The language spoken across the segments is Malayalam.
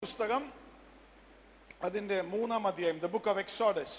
പുസ്തകം അതിന്റെ മൂന്നാം അധ്യായം the book of Exodus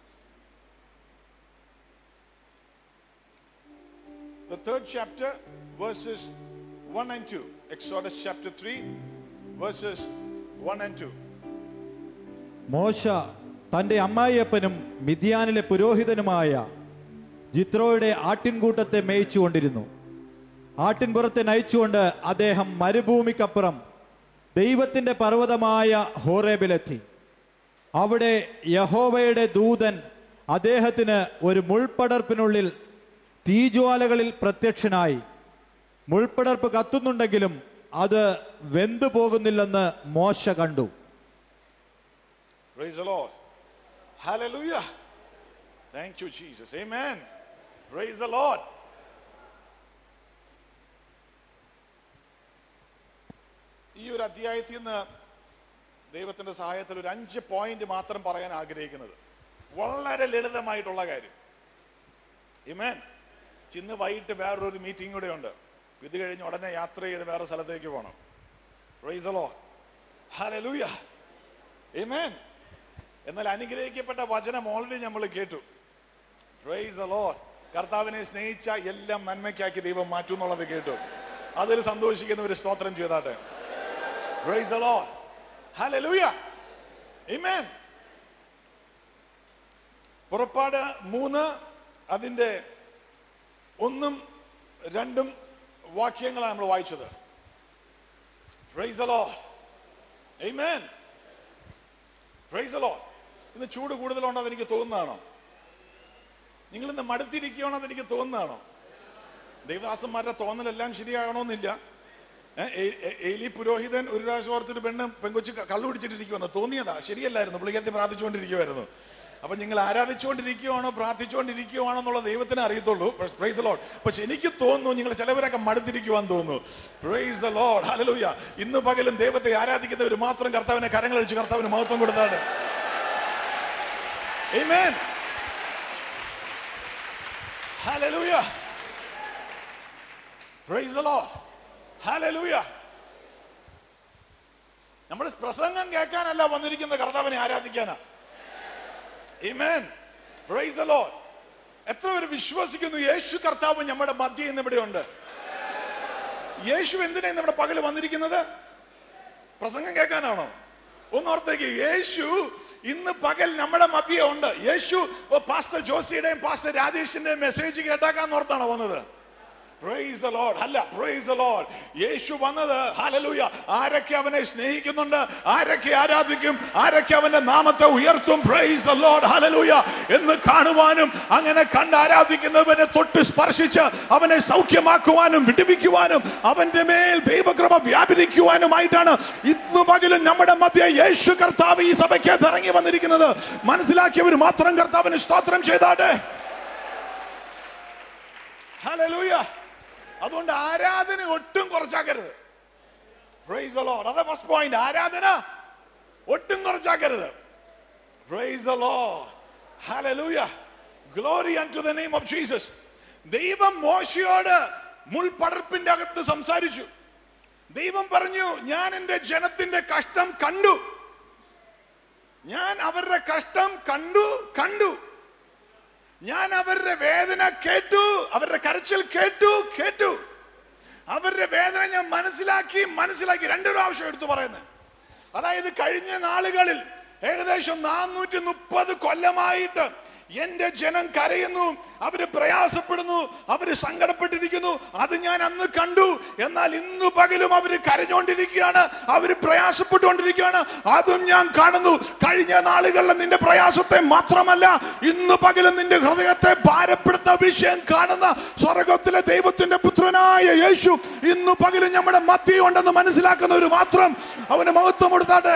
The third chapter, verses 1 and 2. Exodus chapter 3, verses 1 and 2. മോശ തന്റെ അമ്മായിയപ്പനും മിതിയാനിലെ പുരോഹിതനുമായ ജിത്രോയുടെ ആട്ടിൻകൂട്ടത്തെ മേയിച്ചുകൊണ്ടിരുന്നു ആട്ടിൻപുറത്തെ നയിച്ചുകൊണ്ട് അദ്ദേഹം മരുഭൂമിക്കപ്പുറം ദൈവത്തിന്റെ പർവ്വതമായ ഹോറേബിലെത്തി അവിടെ യഹോവയുടെ ദൂതൻ അദ്ദേഹത്തിന് ഒരു മുൾപ്പടർപ്പിനുള്ളിൽ തീജ്വാലകളിൽ പ്രത്യക്ഷനായി മുൾപ്പടർപ്പ് കത്തുന്നുണ്ടെങ്കിലും അത് വെന്തു പോകുന്നില്ലെന്ന് മോശ കണ്ടു Praise the Lord. Hallelujah. Thank you, Jesus. Amen. Praise the Lord. ഈ ഒരു അധ്യായത്തിൽ നിന്ന് ദൈവത്തിന്റെ സഹായത്തിൽ ഒരു അഞ്ച് പോയിന്റ് മാത്രം പറയാൻ ആഗ്രഹിക്കുന്നത് വളരെ ലളിതമായിട്ടുള്ള കാര്യം ഇമേൻ ഇന്ന് വൈകിട്ട് വേറൊരു മീറ്റിംഗ് കൂടെ ഉണ്ട് ഇത് കഴിഞ്ഞ് ഉടനെ യാത്ര ചെയ്ത് വേറെ സ്ഥലത്തേക്ക് പോകണം പ്രൈസലോ ഹലലൂയ Amen. എന്നാൽ അനുഗ്രഹിക്കപ്പെട്ട വചനം ഓൾറെഡി നമ്മൾ കേട്ടു പ്രൈസ് ലോഡ് കർത്താവിനെ സ്നേഹിച്ച എല്ലാം നന്മയ്ക്കാക്കി ദൈവം മാറ്റും എന്നുള്ളത് കേട്ടു അതിൽ സന്തോഷിക്കുന്ന ഒരു സ്തോത്രം ചെയ്താട്ടെ പ്രൈസ് ലോഡ് ഹല്ലേലൂയ ആമേൻ പുറപ്പാട് മൂന്ന് അതിന്റെ ഒന്നും രണ്ടും വാക്യങ്ങളാണ് നമ്മൾ വായിച്ചത് praise lord amen praise lord ഇന്ന് ചൂട് കൂടുതലുണ്ടോ എന്ന് എനിക്ക് തോന്നുന്നതാണോ നിങ്ങൾ ഇന്ന് മടുത്തിരിക്കുകയാണോ എന്ന് എനിക്ക് തോന്നുന്നതാണോ ദൈവദാസന്മാരുടെ തോന്നലെല്ലാം ശരിയാകണമെന്നില്ല ഏ, ഏ- ഏ- ഏലി പുരോഹിതൻ ഒരു പ്രാവശ്യം ഓർത്തൊരു പെണ്ണ് പെങ്കൊച്ച് ക- കള്ളു പിടിച്ചിട്ടിരിക്കുമെന്ന് തോന്നിയതാ ശരിയല്ലായിരുന്നു പുള്ളിക്കാരത്തി പ്രാർത്ഥിച്ചുകൊണ്ടിരിക്കുമായിരുന്നു അപ്പൊ നിങ്ങൾ ആരാധിച്ചുകൊണ്ടിരിക്കുവാണോ പ്രാർത്ഥിച്ചുകൊണ്ടിരിക്കുവാണോ എന്നുള്ള ദൈവത്തിന് അറിയത്തുള്ളൂ പ്രൈസ് ലോഡ് പക്ഷെ എനിക്ക് തോന്നുന്നു നിങ്ങൾ ചിലവരൊക്കെ മടുത്തിരിക്കുവാൻ തോന്നുന്നു പ്രൈസ് ലോഡ് ഹല്ലേലൂയ ഇന്ന് പകലും ദൈവത്തെ ആരാധിക്കുന്നവർ മാത്രം കർത്താവിനെ കരങ്ങളടിച്ച് കർത്താവിന് മഹത്വം കൊടുത്താണ് Amen. Hallelujah. Praise the Lord. Hallelujah. നമ്മൾ പ്രസംഗം കേൾക്കാനല്ല വന്നിരിക്കുന്ന കർത്താവിനെ ആരാധിക്കാനാ Amen. Praise the Lord. എത്ര പേര് വിശ്വസിക്കുന്നു യേശു കർത്താവ് നമ്മുടെ മധ്യ ഇന്ന് ഇവിടെ ഉണ്ട് യേശു എന്തിനാ ഇന്ന് ഇവിടെ പകല് വന്നിരിക്കുന്നത് പ്രസംഗം കേൾക്കാനാണോ ഒന്നോർത്തേക്ക് യേശു ഇന്ന് പകൽ നമ്മുടെ മധ്യ ഉണ്ട് യേശു പാസ്റ്റർ ജോസിയുടെയും പാസ്റ്റർ രാജേഷിന്റെയും മെസ്സേജ് കേട്ടാക്കാന്ന് ഓർത്താണോ വന്നത് Praise the Lord. അല്ല പ്രൈസ് the Lord. യേശു വന്നത് ഹല്ലേലൂയ ആരൊക്കെ അവനെ സ്നേഹിക്കുന്നുണ്ട് ആരൊക്കെ ആരാധിക്കും ആരൊക്കെ അവന്റെ നാമത്തെ ഉയർത്തും പ്രൈസ് the Lord. ഹല്ലേലൂയ എന്ന് കാണുവാനും അങ്ങനെ കണ്ട് ആരാധിക്കുന്നവനെ തൊട്ട് സ്പർശിച്ച് അവനെ സൗഖ്യമാക്കുവാനും വിടുവിക്കുവാനും അവന്റെ മേൽ ദൈവകൃപ വ്യാപരിക്കുവാനുമായിട്ടാണ് ഇന്ന് പകലും നമ്മുടെ മധ്യ യേശു കർത്താവ് ഈ സഭയ്ക്ക് ഇറങ്ങി വന്നിരിക്കുന്നത് മനസ്സിലാക്കിയവർ മാത്രം കർത്താവിന് സ്തോത്രം ചെയ്താട്ടെ ഹല്ലേലൂയ അതുകൊണ്ട് ആരാധന ഒട്ടും കുറച്ചാക്കരുത് പ്രൈസ് the Lord. അതാ ഫസ്റ്റ് പോയിന്റ് ആരാധന ഒട്ടും കുറച്ചാക്കരുത് praise the Lord. Hallelujah. Glory unto the name of Jesus. ദൈവം മോശയോട് മുൾപടർപ്പിന്റെ അകത്ത് സംസാരിച്ചു ദൈവം പറഞ്ഞു ഞാൻ എന്റെ ജനത്തിന്റെ കഷ്ടം കണ്ടു ഞാൻ അവരുടെ കഷ്ടം കണ്ടു കണ്ടു ഞാൻ അവരുടെ വേദന കേട്ടു അവരുടെ കരച്ചിൽ കേട്ടു കേട്ടു അവരുടെ വേദന ഞാൻ മനസ്സിലാക്കി മനസ്സിലാക്കി രണ്ടു പ്രാവശ്യം എടുത്തു പറയുന്നത് അതായത് കഴിഞ്ഞ നാളുകളിൽ ഏകദേശം നാനൂറ്റി മുപ്പത് കൊല്ലമായിട്ട് എന്റെ ജനം കരയുന്നു അവര് പ്രയാസപ്പെടുന്നു അവര് സങ്കടപ്പെട്ടിരിക്കുന്നു അത് ഞാൻ അന്ന് കണ്ടു എന്നാൽ ഇന്ന് പകലും അവര് കരഞ്ഞുകൊണ്ടിരിക്കുകയാണ് അവര് പ്രയാസപ്പെട്ടുകൊണ്ടിരിക്കുകയാണ് അതും ഞാൻ കാണുന്നു കഴിഞ്ഞ നാളുകളിലെ നിന്റെ പ്രയാസത്തെ മാത്രമല്ല ഇന്ന് പകലും നിന്റെ ഹൃദയത്തെ ഭാരപ്പെടുത്ത വിഷയം കാണുന്ന സ്വർഗത്തിലെ ദൈവത്തിന്റെ പുത്രനായ യേശു ഇന്ന് പകലും നമ്മുടെ മധ്യ ഉണ്ടെന്ന് മനസ്സിലാക്കുന്നവർ മാത്രം അവന് മഹത്വം കൊടുത്താട്ടെ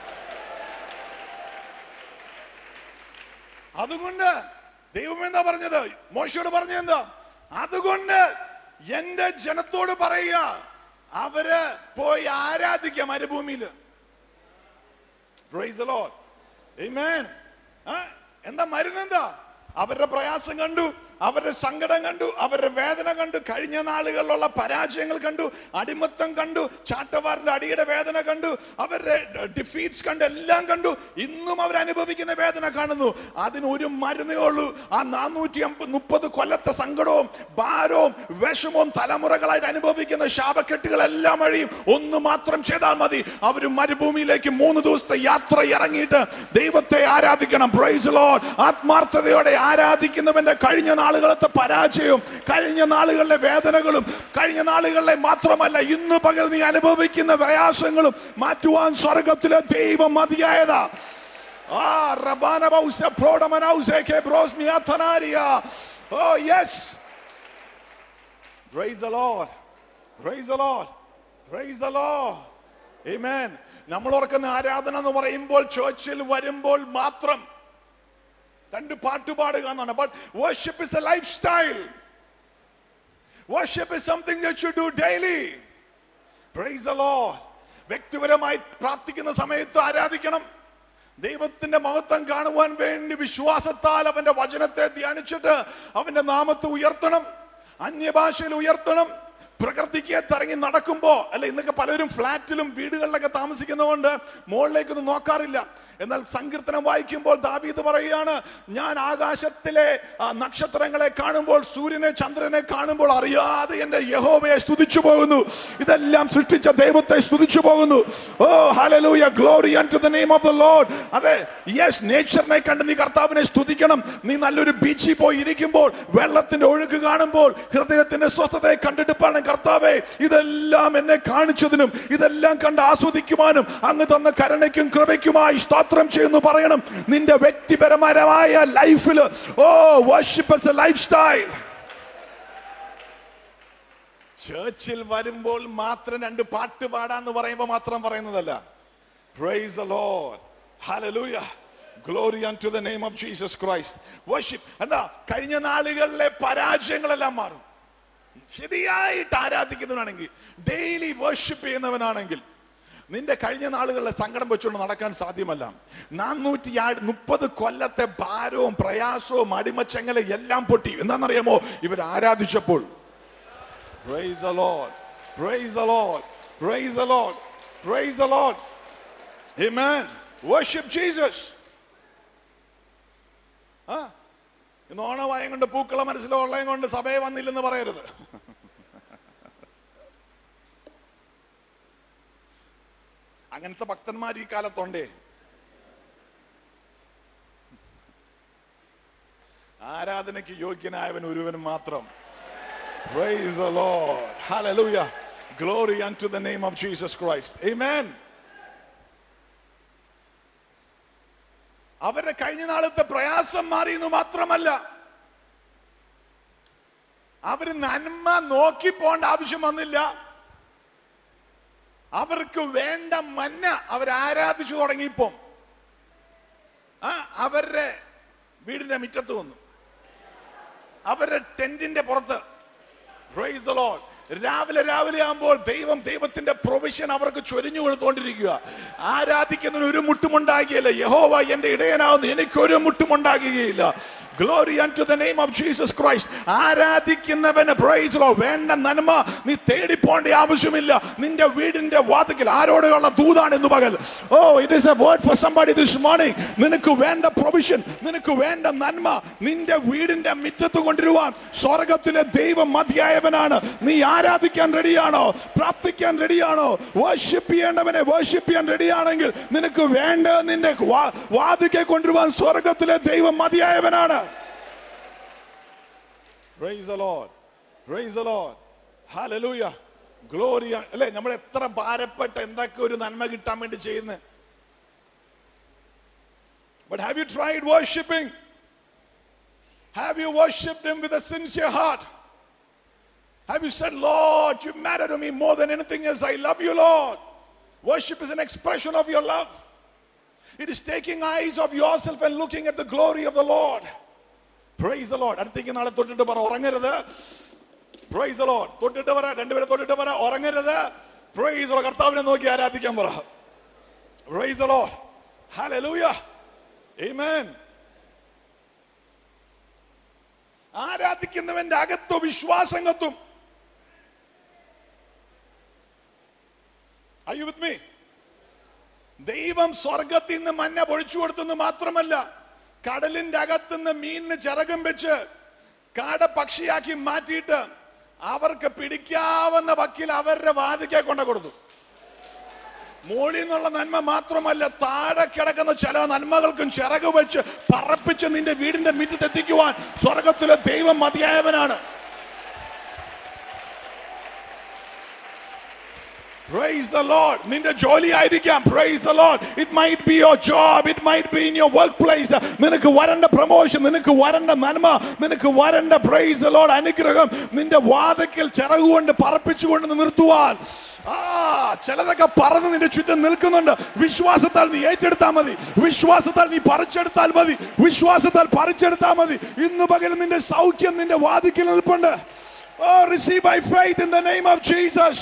അതുകൊണ്ട് ദൈവം എന്താ പറഞ്ഞത് മോശയോട് പറഞ്ഞത് എന്താ അതുകൊണ്ട് എന്റെ ജനത്തോട് പറയുക അവര് പോയി ആരാധിക്കുക മരുഭൂമിയിൽ Praise the Lord. Amen. ആ, എന്താ മരുന്ന് എന്താ അവരുടെ പ്രയാസം കണ്ടു അവരുടെ സങ്കടം കണ്ടു അവരുടെ വേദന കണ്ടു കഴിഞ്ഞ നാളുകളിലുള്ള പരാജയങ്ങൾ കണ്ടു അടിമത്തം കണ്ടു ചാട്ടവാറിന്റെ അടിയുടെ വേദന കണ്ടു അവരുടെ ഡിഫീറ്റ്സ് കണ്ടു എല്ലാം കണ്ടു ഇന്നും അവർ അനുഭവിക്കുന്ന വേദന കാണുന്നു അതിന് ഒരു മരുന്നേ ഉള്ളൂ ആ നാനൂറ്റി അമ്പത് മുപ്പത് കൊല്ലത്തെ സങ്കടവും ഭാരവും വിഷമവും തലമുറകളായിട്ട് അനുഭവിക്കുന്ന ശാപക്കെട്ടുകളെല്ലാം വഴിയും ഒന്ന് മാത്രം ചെയ്താൽ മതി അവർ മരുഭൂമിയിലേക്ക് മൂന്ന് ദിവസത്തെ യാത്ര ഇറങ്ങിയിട്ട് ദൈവത്തെ ആരാധിക്കണം പ്രൈസ് ലോഡ് ആത്മാർത്ഥതയോടെ ആരാധിക്കുന്നവന്റെ കഴിഞ്ഞ നാളുകളത്തെ പരാജയവും കഴിഞ്ഞ നാളുകളിലെ വേദനകളും കഴിഞ്ഞ നാളുകളിലെ മാത്രമല്ല ഇന്ന് പകൽ നീ അനുഭവിക്കുന്ന പ്രയാസങ്ങളും മാറ്റുവാൻ സ്വർഗത്തിലെ ദൈവം മതിയായതാ ആ റബാന ബൗസ പ്രോഡമനൗസേക്കെ ബ്രോസ്മിയാഥനാരിയ oh yes Praise the Lord. Praise the Lord. Praise the Lord. Amen. നമ്മൾ ഓർക്കുന്ന ആരാധന എന്ന് പറയുമ്പോൾ ചേർച്ചിൽ വരുമ്പോൾ മാത്രം രണ്ട് പാട്ട് പാടുക എന്നാണ് but worship is a life style worship is something that you do daily praise the lord വ്യക്തിപരമായി പ്രാർത്ഥിക്കുന്ന സമയത്ത് ആരാധിക്കണം ദൈവത്തിന്റെ മഹത്വം കാണുവാൻ വേണ്ടി വിശ്വാസത്താൽ അവന്റെ വചനത്തെ ധ്യാനിച്ചിട്ട് അവന്റെ നാമത്തെ ഉയർത്തണം അന്യഭാഷയിൽ ഉയർത്തണം പ്രകൃതിക്ക് ഇറങ്ങി നടക്കുമ്പോ അല്ല ഇന്നൊക്കെ പലരും ഫ്ലാറ്റിലും വീടുകളിലൊക്കെ താമസിക്കുന്നതുകൊണ്ട് മുകളിലേക്കൊന്നും നോക്കാറില്ല എന്നാൽ സങ്കീർത്തനം വായിക്കുമ്പോൾ ദാവീദ് പറയുകയാണ് ഞാൻ ആകാശത്തിലെ ആ, നക്ഷത്രങ്ങളെ കാണുമ്പോൾ സൂര്യനെ ചന്ദ്രനെ കാണുമ്പോൾ അറിയാതെ എന്റെ യഹോവയെ സ്തുതിച്ചു പോകുന്നു ഇതെല്ലാം സൃഷ്ടിച്ച ദൈവത്തെ സ്തുതിച്ചു പോകുന്നു oh hallelujah glory to the name of the lord അതെ യെസ് നേച്ചറിനെ കണ്ട് നീ കർത്താവിനെ സ്തുതിക്കണം നീ നല്ലൊരു ബീച്ചിൽ പോയി ഇരിക്കുമ്പോൾ വെള്ളത്തിന്റെ ഒഴുക്ക് കാണുമ്പോൾ ഹൃദയത്തിന്റെ സ്വസ്ഥതയെ കണ്ടിട്ട് പറയണം കർത്താവേ ഇതെല്ലാം എന്നെ കാണിച്ചതിനും ഇതെല്ലാം കണ്ട് ആസ്വദിക്കുവാനും അങ്ങ് തന്ന കരുണയ്ക്കും കൃപയ്ക്കുമായി സ്തോത്രം ചെയ്യുന്നു പറയണം നിന്റെ വ്യക്തിപരമായ ലൈഫിൽ ഓ വർഷിപ്പ് ലൈഫ് സ്റ്റൈൽ ചേർച്ചിൽ വരുമ്പോൾ മാത്രം രണ്ട് പാട്ട് പാടാന്ന് പറയുമ്പോൾ മാത്രം പറയുന്നതല്ല praise the lord hallelujah glory to the name of Jesus Christ worship എന്താ കഴിഞ്ഞ നാളുകളിലെ പരാജയങ്ങളെല്ലാം മാറും ശരിയായിട്ട് ആരാധിക്കുന്നവനാണെങ്കിൽ ഡെയിലി വർഷിപ്പ് ചെയ്യുന്നവനാണെങ്കിൽ നിന്റെ കഴിഞ്ഞ നാളുകളിലെ സങ്കടം വെച്ചുകൊണ്ട് നടക്കാൻ സാധ്യമല്ല നാനൂറ്റി മുപ്പത് കൊല്ലത്തെ ഭാരവും പ്രയാസവും അടിമച്ചങ്ങല എല്ലാം പൊട്ടി എന്താണെന്നറിയാമോ ഇവർ ആരാധിച്ചപ്പോൾ Praise the Lord. Praise the Lord. Praise the Lord. Praise the Lord. Amen. Worship Jesus. ആ ഇന്ന് ഓണവായം കൊണ്ട് പൂക്കള മനസ്സിലോ ഉള്ളയും കൊണ്ട് സഭയെ വന്നില്ലെന്ന് പറയരുത് അങ്ങനത്തെ ഭക്തന്മാർ ഈ കാലത്തുണ്ടേ ആരാധനയ്ക്ക് യോഗ്യനായവൻ ഒരുവൻ മാത്രം Praise the Lord. Hallelujah. Glory unto the name of Jesus Christ. Amen. അവരുടെ കഴിഞ്ഞ നാളത്തെ പ്രയാസം മാറി എന്ന് മാത്രമല്ല അവര് നന്മ നോക്കി പോണ്ട ആവശ്യം വന്നില്ല അവർക്ക് വേണ്ട മന്ന അവർ ആരാധിച്ചു തുടങ്ങിയപ്പോ ആ അവരുടെ വീടിന്റെ മുറ്റത്ത് വന്നു അവരുടെ ടെന്റിന്റെ പുറത്ത് Praise the Lord. രാവിലെ രാവിലെ ആകുമ്പോൾ ദൈവം ദൈവത്തിന്റെ പ്രൊവിഷൻ അവർക്ക് ചൊരിഞ്ഞു കൊടുത്തുകൊണ്ടിരിക്കുക ആരാധിക്കുന്നതിന് ഒരു മുട്ടുമുണ്ടാകുകയില്ല യഹോവ എന്റെ ഇടയനാവുന്നു എനിക്കൊരു മുട്ടുമുണ്ടാകുകയില്ല glory to the name of Jesus Christ ആരാധിക്കുന്നവന് പ്രൈസ് ലോ വേണ്ട നന്മ നീ തേടിപ്പോണ്ട ആവശ്യമില്ല നിന്റെ വീടിന്റെ വാതിക്കൽ ആരോടുള്ള ദൂതാണ് ഇന്ന് പകൽ oh it is a word for somebody this morning നിനക്ക് വേണ്ട പ്രൊവിഷൻ നിനക്ക് വേണ്ട നന്മ നിന്റെ വീടിന്റെ മുറ്റത്ത് കൊണ്ടുവരുവാൻ സ്വർഗത്തിലെ ദൈവം മതിയായവനാണ് നീ ആരാധിക്കാൻ റെഡിയാണോ പ്രാർത്ഥിക്കാൻ റെഡിയാണോ വർഷിപ്പ് ചെയ്യേണ്ടവനെ വർഷിപ്പ് ചെയ്യാൻ റെഡിയാണെങ്കിൽ നിനക്ക് വേണ്ട നിന്റെ വാ- വാതിക്കെ കൊണ്ടുവരുവാൻ സ്വർഗത്തിലെ ദൈവം മതിയായവനാണ് Praise the Lord. Praise the Lord. Hallelujah. Glory. അല്ലെ നമ്മൾ എത്ര ഭാരപ്പെട്ട് എന്തൊക്കെ ഒരു നന്മ കിട്ടാൻ വേണ്ടി ചെയ്യുന്നത് But have you tried worshiping? Have you worshipped him with a sincere heart? Have you said, Lord, you matter to me more than anything else. I love you, Lord. Worship is an expression of your love. It is taking eyes of yourself and looking at the glory of the Lord. Praise the Lord. അടുത്തേക്ക് നാളെ തൊട്ടിട്ട് പറ ഉറങ്ങരുത് പ്രൈസ് the Lord. തൊട്ടിട്ട് പറ രണ്ടുപേരെ തൊട്ടിട്ട് പറ ഉറങ്ങരുത് പ്രൈസ് the Lord. കർത്താവിനെ നോക്കി ആരാധിക്കാൻ പറ praise the Lord. Hallelujah. Amen. ആരാധിക്കുന്നവന്റെ അകത്തു വിശ്വാസം കത്തും Are you with me? ദൈവം സ്വർഗത്തിൽ നിന്ന് മഞ്ഞ പൊഴിച്ചു കൊടുത്തെന്ന് മാത്രമല്ല കടലിന്റെ അകത്തുനിന്ന് മീനിന് ചിറകം വെച്ച് കാട പക്ഷിയാക്കി മാറ്റിയിട്ട് അവർക്ക് പിടിക്കാവുന്ന വക്കിൽ അവരുടെ വാതിക്കെ കൊണ്ട കൊടുത്തു മോളിൽ നിന്നുള്ള നന്മ മാത്രമല്ല താഴെ കിടക്കുന്ന ചില നന്മകൾക്കും ചിറക് വെച്ച് പറപ്പിച്ച് നിന്റെ വീടിന്റെ മുറ്റത്തെത്തിക്കുവാൻ സ്വർഗത്തിലെ ദൈവം മതിയായവനാണ് Praise the Lord. നിന്റെ ജോലി ആയിരിക്കാം praise the Lord. It might be your job. It might be in your workplace. നിനക്ക് വരേണ്ട പ്രൊമോഷൻ നിനക്ക് വരേണ്ട നന്മ നിനക്ക് വരേണ്ട പ്രൈസ് the Lord അനുഗ്രഹം നിന്റെ വാതക്കൽ ചിറകുകൊണ്ട് പറപ്പിച്ചുകൊണ്ട് നിർത്തുവാൻ ആ ചിലതൊക്കെ പറന്ന് നിന്റെ ചുറ്റും നിൽക്കുന്നുണ്ട് വിശ്വാസത്താൽ നീ ഏറ്റെടുത്താൽ മതി വിശ്വാസത്താൽ നീ പറിച്ചെടുത്താൽ മതി വിശ്വാസത്താൽ പറിച്ചെടുത്താൽ മതി ഇന്ന് പകരം നിന്റെ സൗഖ്യം നിന്റെ വാതിക്കൽ നിൽപ്പുണ്ട് Oh, receive by faith in the name of Jesus.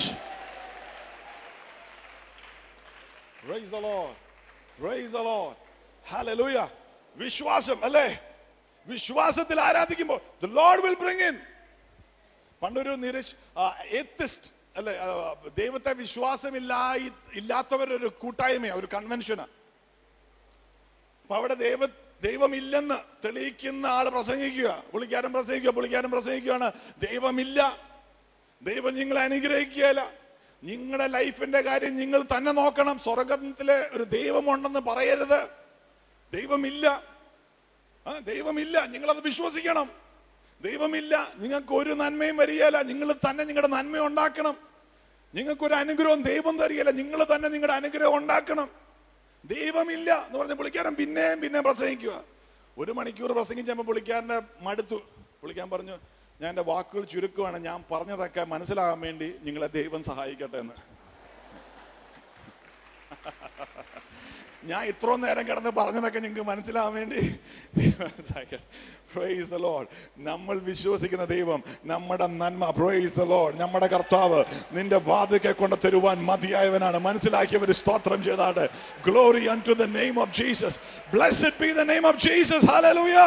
Praise the Lord. Praise the Lord. Hallelujah. വിശ്വാസം അല്ലേ വിശ്വാസത്തിൽ ആരാധിക്കുമ്പോൾ the Lord will bring in പണ്ടൊരു നിരശ് എത്തിസ്റ്റ് അല്ലെ ആ, ദൈവത്തെ വിശ്വാസമില്ലായി ഇല്ലാത്തവരൊരു കൂട്ടായ്മ ഒരു കൺവെൻഷനാ അപ്പൊ അവിടെ ദൈവ ദൈവമില്ലെന്ന് തെളിയിക്കുന്ന ആള് പ്രസംഗിക്കുക പുള്ളിക്കാരൻ പ്രസംഗിക്കുക പുള്ളിക്കാരൻ പ്രസംഗിക്കുകയാണ് ദൈവമില്ല ദൈവം നിങ്ങളെ അനുഗ്രഹിക്കുകയില്ല നിങ്ങളുടെ ലൈഫിന്റെ കാര്യം നിങ്ങൾ തന്നെ നോക്കണം സ്വർഗത്തിലെ ഒരു ദൈവമുണ്ടെന്ന് പറയരുത് ദൈവമില്ല ആ ദൈവമില്ല നിങ്ങളത് വിശ്വസിക്കണം ദൈവമില്ല നിങ്ങൾക്ക് ഒരു നന്മയും വരികയില്ല നിങ്ങൾ തന്നെ നിങ്ങളുടെ നന്മ ഉണ്ടാക്കണം നിങ്ങൾക്കൊരു അനുഗ്രഹം ദൈവം തരികയില്ല നിങ്ങൾ തന്നെ നിങ്ങളുടെ അനുഗ്രഹം ഉണ്ടാക്കണം ദൈവമില്ല എന്ന് പറഞ്ഞ പുള്ളിക്കാരൻ പിന്നെയും പിന്നെയും പ്രസംഗിക്കുക ഒരു മണിക്കൂർ പ്രസംഗിച്ചപ്പോൾ പുള്ളിക്കാരന്റെ മടുത്തു പുള്ളിക്കാരൻ പറഞ്ഞു ഞാൻ എൻ്റെ വാക്കുകൾ ചുരുക്കുവാണ് ഞാൻ പറഞ്ഞതൊക്കെ മനസ്സിലാകാൻ വേണ്ടി നിങ്ങളെ ദൈവം സഹായിക്കട്ടെ എന്ന് ഞാൻ ഇത്രയും നേരം കിടന്ന് പറഞ്ഞതൊക്കെ നിങ്ങൾക്ക് മനസ്സിലാവാൻ വേണ്ടി ദൈവം സഹായിക്കട്ടെ. Praise the Lord. നമ്മൾ വിശ്വസിക്കുന്ന ദൈവം നമ്മുടെ നന്മ പ്രൈസ് the Lord. നമ്മുടെ കർത്താവ് നിന്റെ വാതിക്കെ കൊണ്ട് തരുവാൻ മതിയായവനാണ് മനസ്സിലാക്കിയവർ സ്തോത്രം ചെയ്താട്ടെ glory unto the name of Jesus blessed be the name of Jesus hallelujah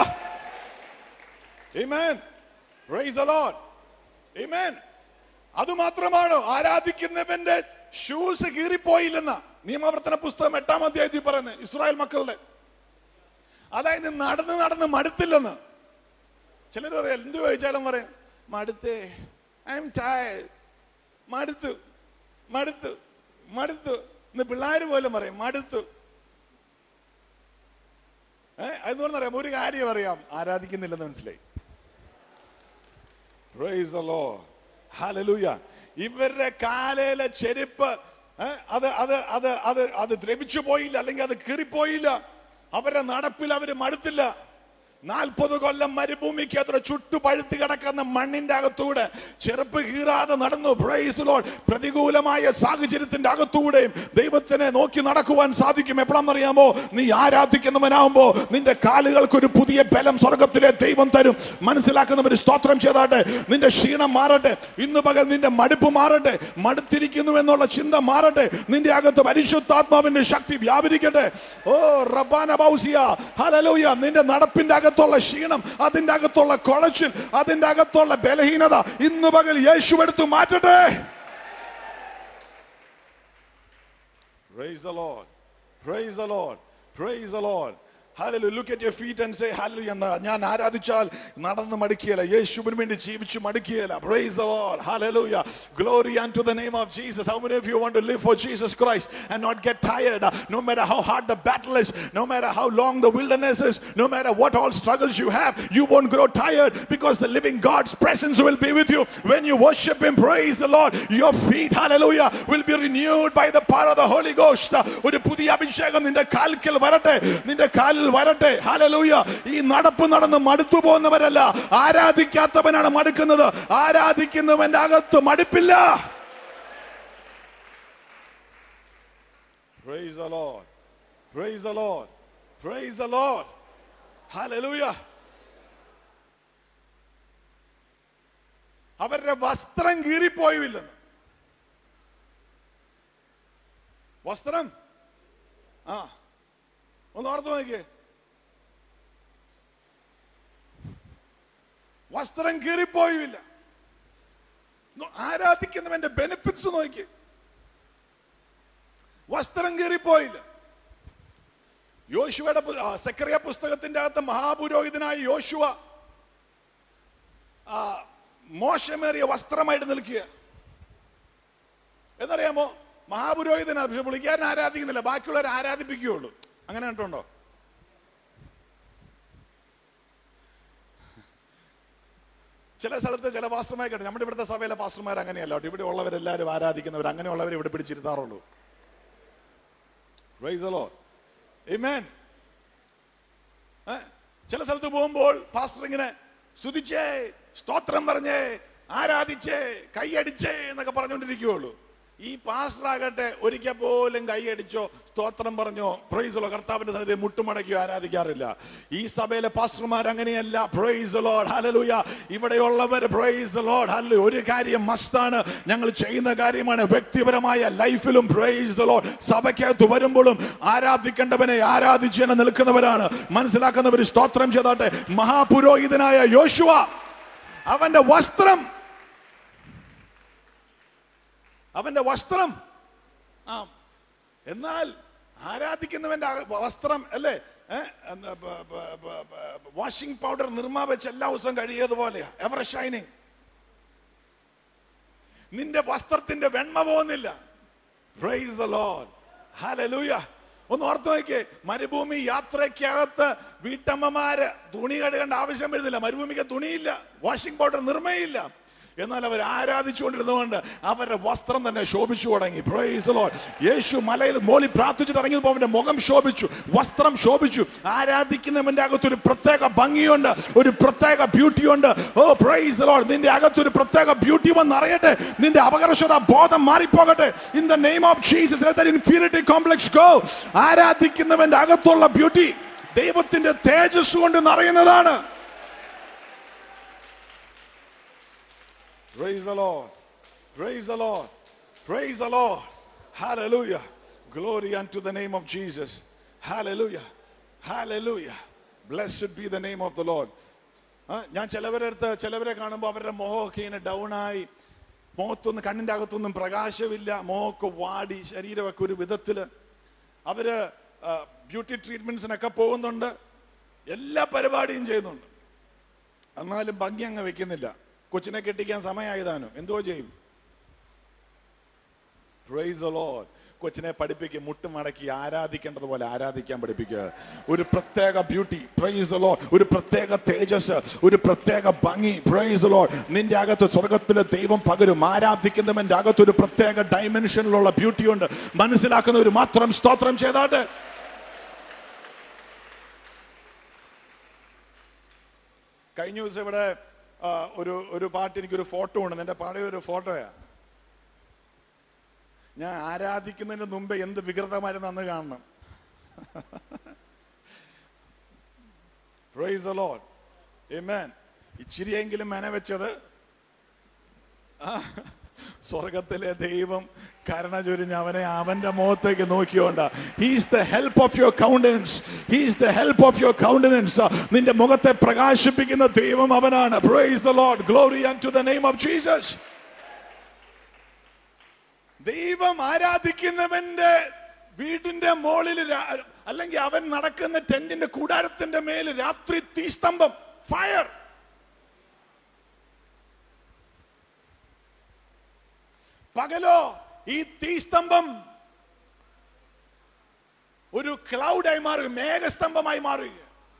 Amen. Praise the Lord. Amen. അതുമാത്രമാണോ ആരാധിക്കുന്നവന്റെ ഷൂസ് കീറിപ്പോയില്ലെന്ന നിയമവർത്തന പുസ്തകം എട്ടാം അധ്യായത്തിൽ പറയുന്നത് ഇസ്രായേൽ മക്കളുടെ അതായത് നടന്ന് നടന്ന് മടുത്തില്ലെന്ന് ചിലർ പറയാം എന്ത് ചോദിച്ചാലും പറയും മടുത്തേ ഐ എം ടയർഡ് മടുത്തു മടുത്തു മടുത്തു ഇന്ന് പിള്ളേർ പോലും പറയും മടുത്തു ഏഹ് അതെന്ന് പറയാം ഒരു കാര്യം അറിയാം ആരാധിക്കുന്നില്ലെന്ന് മനസ്സിലായി Praise the Lord. Hallelujah. ഇവരുടെ കാലയിലെ ചെരുപ്പ് ഏ, അത് അത് അത് അത് അത് ദ്രവിച്ചു പോയില്ല അല്ലെങ്കിൽ അത് കീറിപ്പോയില്ല അവരുടെ നടപ്പിൽ അവര് മടുത്തില്ല നാൽപ്പത് കൊല്ലം മരുഭൂമിക്ക് അത്ര ചുട്ടു പഴുത്ത് കിടക്കുന്ന മണ്ണിന്റെ അകത്തൂടെ ചെറുപ്പ് കീറാതെ നടന്നു പ്രൈസ് ലോഡ് പ്രതികൂലമായ സാഹചര്യത്തിന്റെ അകത്തൂടെയും ദൈവത്തിനെ നോക്കി നടക്കുവാൻ സാധിക്കും എപ്പോഴാണെന്നറിയാമോ നീ ആരാധിക്കുന്നവനാവുമ്പോ നിന്റെ കാലുകൾക്ക് ഒരു പുതിയ ബലം സ്വർഗത്തിലെ ദൈവം തരും മനസ്സിലാക്കുന്നവർ സ്തോത്രം ചെയ്താട്ടെ നിന്റെ ക്ഷീണം മാറട്ടെ ഇന്ന് പകൽ നിന്റെ മടുപ്പ് മാറട്ടെ മടുത്തിരിക്കുന്നു എന്നുള്ള ചിന്ത മാറട്ടെ നിന്റെ അകത്ത് പരിശുദ്ധാത്മാവിന്റെ ശക്തി വ്യാപരിക്കട്ടെ ഓ റബാന ബൗസിയ ഹലലൂയ നിന്റെ നടപ്പിന്റെ അകത്തുള്ള ക്ഷീണം അതിന്റെ അകത്തുള്ള കുഴച്ചിൽ അതിന്റെ അകത്തുള്ള ബലഹീനത ഇന്ന് പകൽ യേശു എടുത്തു മാറ്റട്ടെ Praise the Lord. Praise the Lord. Praise the Lord. Hallelujah. Look at your feet and say hallelujah. എന്ന് ഞാൻ ആരാധിച്ചാൽ നടന്ന് മടുക്കിയല്ല യേശുവിന് വേണ്ടി ജീവിച്ചു മടുക്കിയല്ല Praise the Lord. Hallelujah. Glory unto the name of Jesus. How many of you want to live for Jesus Christ and not get tired? No matter how hard the battle is, no matter how long the wilderness is, no matter what all struggles you have, you won't grow tired because the living God's presence will be with you. When you worship Him, praise the Lord, your feet, hallelujah, will be renewed by the power of the Holy Ghost. ഒരു പുതിയ അഭിഷേകം നിന്റെ കാൽക്കൽ വരട്ടെ നിന്റെ കാലിൽ വരട്ടെ ഹല്ലേലൂയ ഈ നടപ്പ് നടന്ന് മടുത്തു പോകുന്നവരല്ല ആരാധിക്കാത്തവനാണ് മടുക്കുന്നത് ആരാധിക്കുന്നവന്റെ അകത്ത് മടുപ്പില്ല Praise the Lord. Praise the Lord. Praise the Lord. Hallelujah. അവരുടെ വസ്ത്രം കീറിപ്പോയില്ലെന്ന് വസ്ത്രം ആ ഒന്ന് ഓർത്ത് നോക്കിയേ വസ്ത്രം കീറിപ്പോയുമില്ല നോ- ആരാധിക്കുന്നവന്റെ ബെനിഫിറ്റ്സ് നോക്കി വസ്ത്രം കീറിപ്പോയില്ല യോശുവയുടെ പു- ആ, സെക്കറിയ പുസ്തകത്തിന്റെ അകത്ത് മഹാപുരോഹിതനായ യോശുവ ആ, മോശമേറിയ വസ്ത്രമായിട്ട് നിൽക്കുക എന്നറിയാമോ മഹാപുരോഹിതനാ പക്ഷെ പുള്ളിക്കാരൻ ആരാധിക്കുന്നില്ല ബാക്കിയുള്ളവരെ ആരാധിപ്പിക്കുകയുള്ളൂ അങ്ങനെ കണ്ടുണ്ടോ ചില സ്ഥലത്ത് ചില പാസ്റ്റർമാരെ കേട്ടോ നമ്മുടെ ഇവിടുത്തെ സഭയിലെ പാസ്റ്റർമാർ അങ്ങനെയല്ല കേട്ടോ ഇവിടെ ഉള്ളവരെല്ലാവരും ആരാധിക്കുന്നവർ അങ്ങനെയുള്ളവർ ഇവിടെ പിടിച്ചിരുത്താറുള്ളൂ Praise the Lord. Amen. ഏ? ചില സ്ഥലത്ത് പോകുമ്പോൾ പാസ്റ്റർ ഇങ്ങനെ സ്തുതിച്ചേ സ്തോത്രം പറഞ്ഞേ ആരാധിച്ചേ കൈയടിച്ചേ എന്നൊക്കെ പറഞ്ഞുകൊണ്ടിരിക്കുകയുള്ളൂ ഈ പാസ്റ്റർ ആകട്ടെ ഒരിക്കൽ പോലും കൈയടിച്ചോ സ്തോത്രം പറഞ്ഞോ പ്രൈസലോ കർത്താവിന്റെ സന്നിധി മുട്ടുമടക്കിയോ ആരാധിക്കാറില്ല ഈ സഭയിലെ പാസ്റ്റർമാർ അങ്ങനെയല്ല പ്രൈസ് ലോഡ് ഹലലുയ ഇവിടെയുള്ളവർ പ്രൈസ് ലോഡ് ഹലു ഒരു കാര്യം മസ്താണ് ഞങ്ങൾ ചെയ്യുന്ന കാര്യമാണ് വ്യക്തിപരമായ ലൈഫിലും പ്രൈസ് ലോഡ് സഭയ്ക്കകത്ത് വരുമ്പോഴും ആരാധിക്കേണ്ടവനെ ആരാധിച്ച് തന്നെ നിൽക്കുന്നവരാണ് മനസ്സിലാക്കുന്നവർ സ്തോത്രം ചെയ്താട്ടെ മഹാപുരോഹിതനായ യോശുവ അവന്റെ വസ്ത്രം അവന്റെ വസ്ത്രം ആ എന്നാൽ ആരാധിക്കുന്നവന്റെ അക- വസ്ത്രം അല്ലേ വാഷിംഗ് പൗഡർ നിർമ്മ വെച്ച് എല്ലാ ദിവസവും കഴിയതുപോലെയാ എവർ ഷൈനിങ് നിന്റെ വസ്ത്രത്തിന്റെ വെണ്മ പോകുന്നില്ല പ്രൈസ് the Lord. Hallelujah. ഒന്ന് ഓർത്ത് നോക്കിയേ മരുഭൂമി യാത്രയ്ക്കകത്ത് വീട്ടമ്മമാര് തുണി കഴുകേണ്ട ആവശ്യം വരുന്നില്ല മരുഭൂമിക്ക് തുണിയില്ല വാഷിംഗ് പൗഡർ നിർമ്മയില്ല എന്നാൽ അവർ ആരാധിച്ചുകൊണ്ടിരുന്നതുകൊണ്ട് അവരുടെ വസ്ത്രം തന്നെ ശോഭിച്ചു തുടങ്ങി Praise the Lord. യേശു മലയിൽ മോലി പ്രാർത്ഥിച്ചിട്ട് ഇറങ്ങിയപ്പോൾ അവന്റെ മുഖം ശോഭിച്ചു വസ്ത്രം ശോഭിച്ചു ആരാധിക്കുന്നവന്റെ അകത്ത് ഒരു പ്രത്യേക ഭംഗിയുണ്ട് ഒരു പ്രത്യേക ബ്യൂട്ടി ഉണ്ട് ഓ പ്രൈസ് ലോഡ് നിന്റെ അകത്ത് ഒരു പ്രത്യേക ബ്യൂട്ടി വന്ന് അറിയട്ടെ നിന്റെ അപകർഷത ബോധം മാറിപ്പോകട്ടെ in the name of Jesus inferiority complex go ആരാധിക്കുന്നവന്റെ അകത്തുള്ള ബ്യൂട്ടി ദൈവത്തിന്റെ തേജസ് കൊണ്ട് നിറയുന്നതാണ് Praise the Lord. Praise the Lord. Praise the Lord. Hallelujah. Glory unto the name of Jesus. Hallelujah. Hallelujah. Blessed be the name of the Lord. ആ, ഞാൻ ചിലവരെ അടുത്ത് ചിലവരെ കാണുമ്പോൾ അവരുടെ മുഖമൊക്കെ ഇങ്ങനെ ഡൗൺ ആയി മുഖത്തൊന്നും കണ്ണിന്റെ അകത്തൊന്നും പ്രകാശമില്ല മുഖമൊക്കെ വാടി ശരീരമൊക്കെ ഒരു വിധത്തില് അവര് ബ്യൂട്ടി ട്രീറ്റ്മെന്റ്സിനൊക്കെ പോകുന്നുണ്ട് എല്ലാ പരിപാടിയും ചെയ്യുന്നുണ്ട് എന്നാലും ഭംഗി അങ്ങ് വെക്കുന്നില്ല കൊച്ചിനെ കെട്ടിക്കാൻ സമയമായതാനും എന്തോ ചെയ്യും Praise the Lord. കൊച്ചിനെ പഠിപ്പിക്കുക മുട്ടുമടക്കി ആരാധിക്കേണ്ടതുപോലെ ആരാധിക്കാൻ പഠിപ്പിക്കുക ഒരു പ്രത്യേക ബ്യൂട്ടി പ്രൈസ് ലോ ഒരു പ്രത്യേക തേജസ് ഒരു പ്രത്യേക ഭംഗി പ്രൈസ് ലോ നിന്റെ അകത്ത് സ്വർഗത്തിലെ ദൈവം പകരും ആരാധിക്കുന്നവന്റെ അകത്ത് ഒരു പ്രത്യേക ഡൈമെൻഷനിലുള്ള ബ്യൂട്ടി ഉണ്ട് മനസ്സിലാക്കുന്നവർ മാത്രം സ്തോത്രം ചെയ്താട്ടെ കഴിഞ്ഞ ദിവസം ഇവിടെ ആ, ഒരു ഒരു പാട്ട് എനിക്കൊരു ഫോട്ടോ ഉണ്ട് എന്റെ പഴയ ഒരു ഫോട്ടോയാ ഞാൻ ആരാധിക്കുന്നതിന് മുമ്പേ എന്ത് വികൃതമായിരുന്നു അന്ന് കാണണം പ്രൈസ് the Lord. Amen. ഇച്ചിരിയെങ്കിലും മെനവെച്ചത് ആ, സ്വർഗത്തിലെ ദൈവം കരുണ ചൊരിഞ്ഞ് അവനെ അവന്റെ മുഖത്തേക്ക് നോക്കിയോണ്ട he's the help of your countenance he's the help of your countenance നിന്റെ മുഖത്തെ പ്രകാശിപ്പിക്കുന്ന ദൈവം അവനാണ് praise the lord glory and to the name of Jesus ദൈവം ആരാധിക്കുന്നവന്റെ വീടിന്റെ മുകളിൽ രാ- അല്ലെങ്കിൽ അവൻ നടക്കുന്ന ടെന്റിന്റെ കൂടാരത്തിന്റെ മേൽ രാത്രി തീസ്തംഭം ഫയർ പകലോ ഈ തീസ്തംഭം ഒരു ക്ലൗഡായി മാറുക മേഘസ്തംഭമായി മാറുക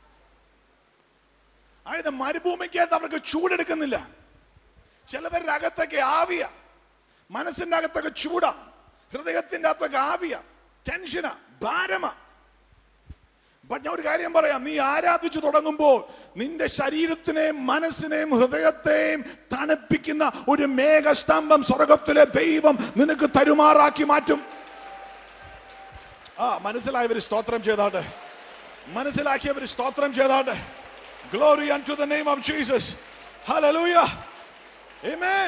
അതായത് മരുഭൂമിക്കകത്ത് അവർക്ക് ചൂടെടുക്കുന്നില്ല ചിലവരുടെ അകത്തൊക്കെ ആവിയ മനസ്സിന്റെ അകത്തൊക്കെ ചൂടാ ഹൃദയത്തിന്റെ അകത്തൊക്കെ ആവിയ ടെൻഷനാ ഭാരമാ ബട്ട് ഞാൻ ഒരു കാര്യം പറയാം നീ ആരാധിച്ചു തുടങ്ങുമ്പോൾ നിന്റെ ശരീരത്തിനെയും മനസ്സിനെയും ഹൃദയത്തെയും തണുപ്പിക്കുന്ന ഒരു മേഘസ്തംഭം സ്വർഗത്തിലെ ദൈവം നിനക്ക് തരുമാറാക്കി മാറ്റും ആ മനസ്സിലായവർ സ്തോത്രം ചെയ്താട്ടെ മനസ്സിലാക്കിയവർ സ്തോത്രം ചെയ്താട്ടെ glory unto the name of Jesus hallelujah amen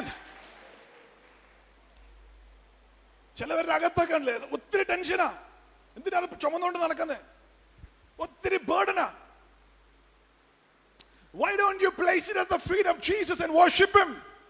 ചിലവരുടെ അകത്തൊക്കെ ഉണ്ടല്ലേ ഒത്തിരി ടെൻഷനാ എന്തിനാ അത് ചുമന്നുകൊണ്ട് നടക്കുന്നേ ഒത്തിരി ബേർഡനാ Why don't you place it at the feet of Jesus and worship him?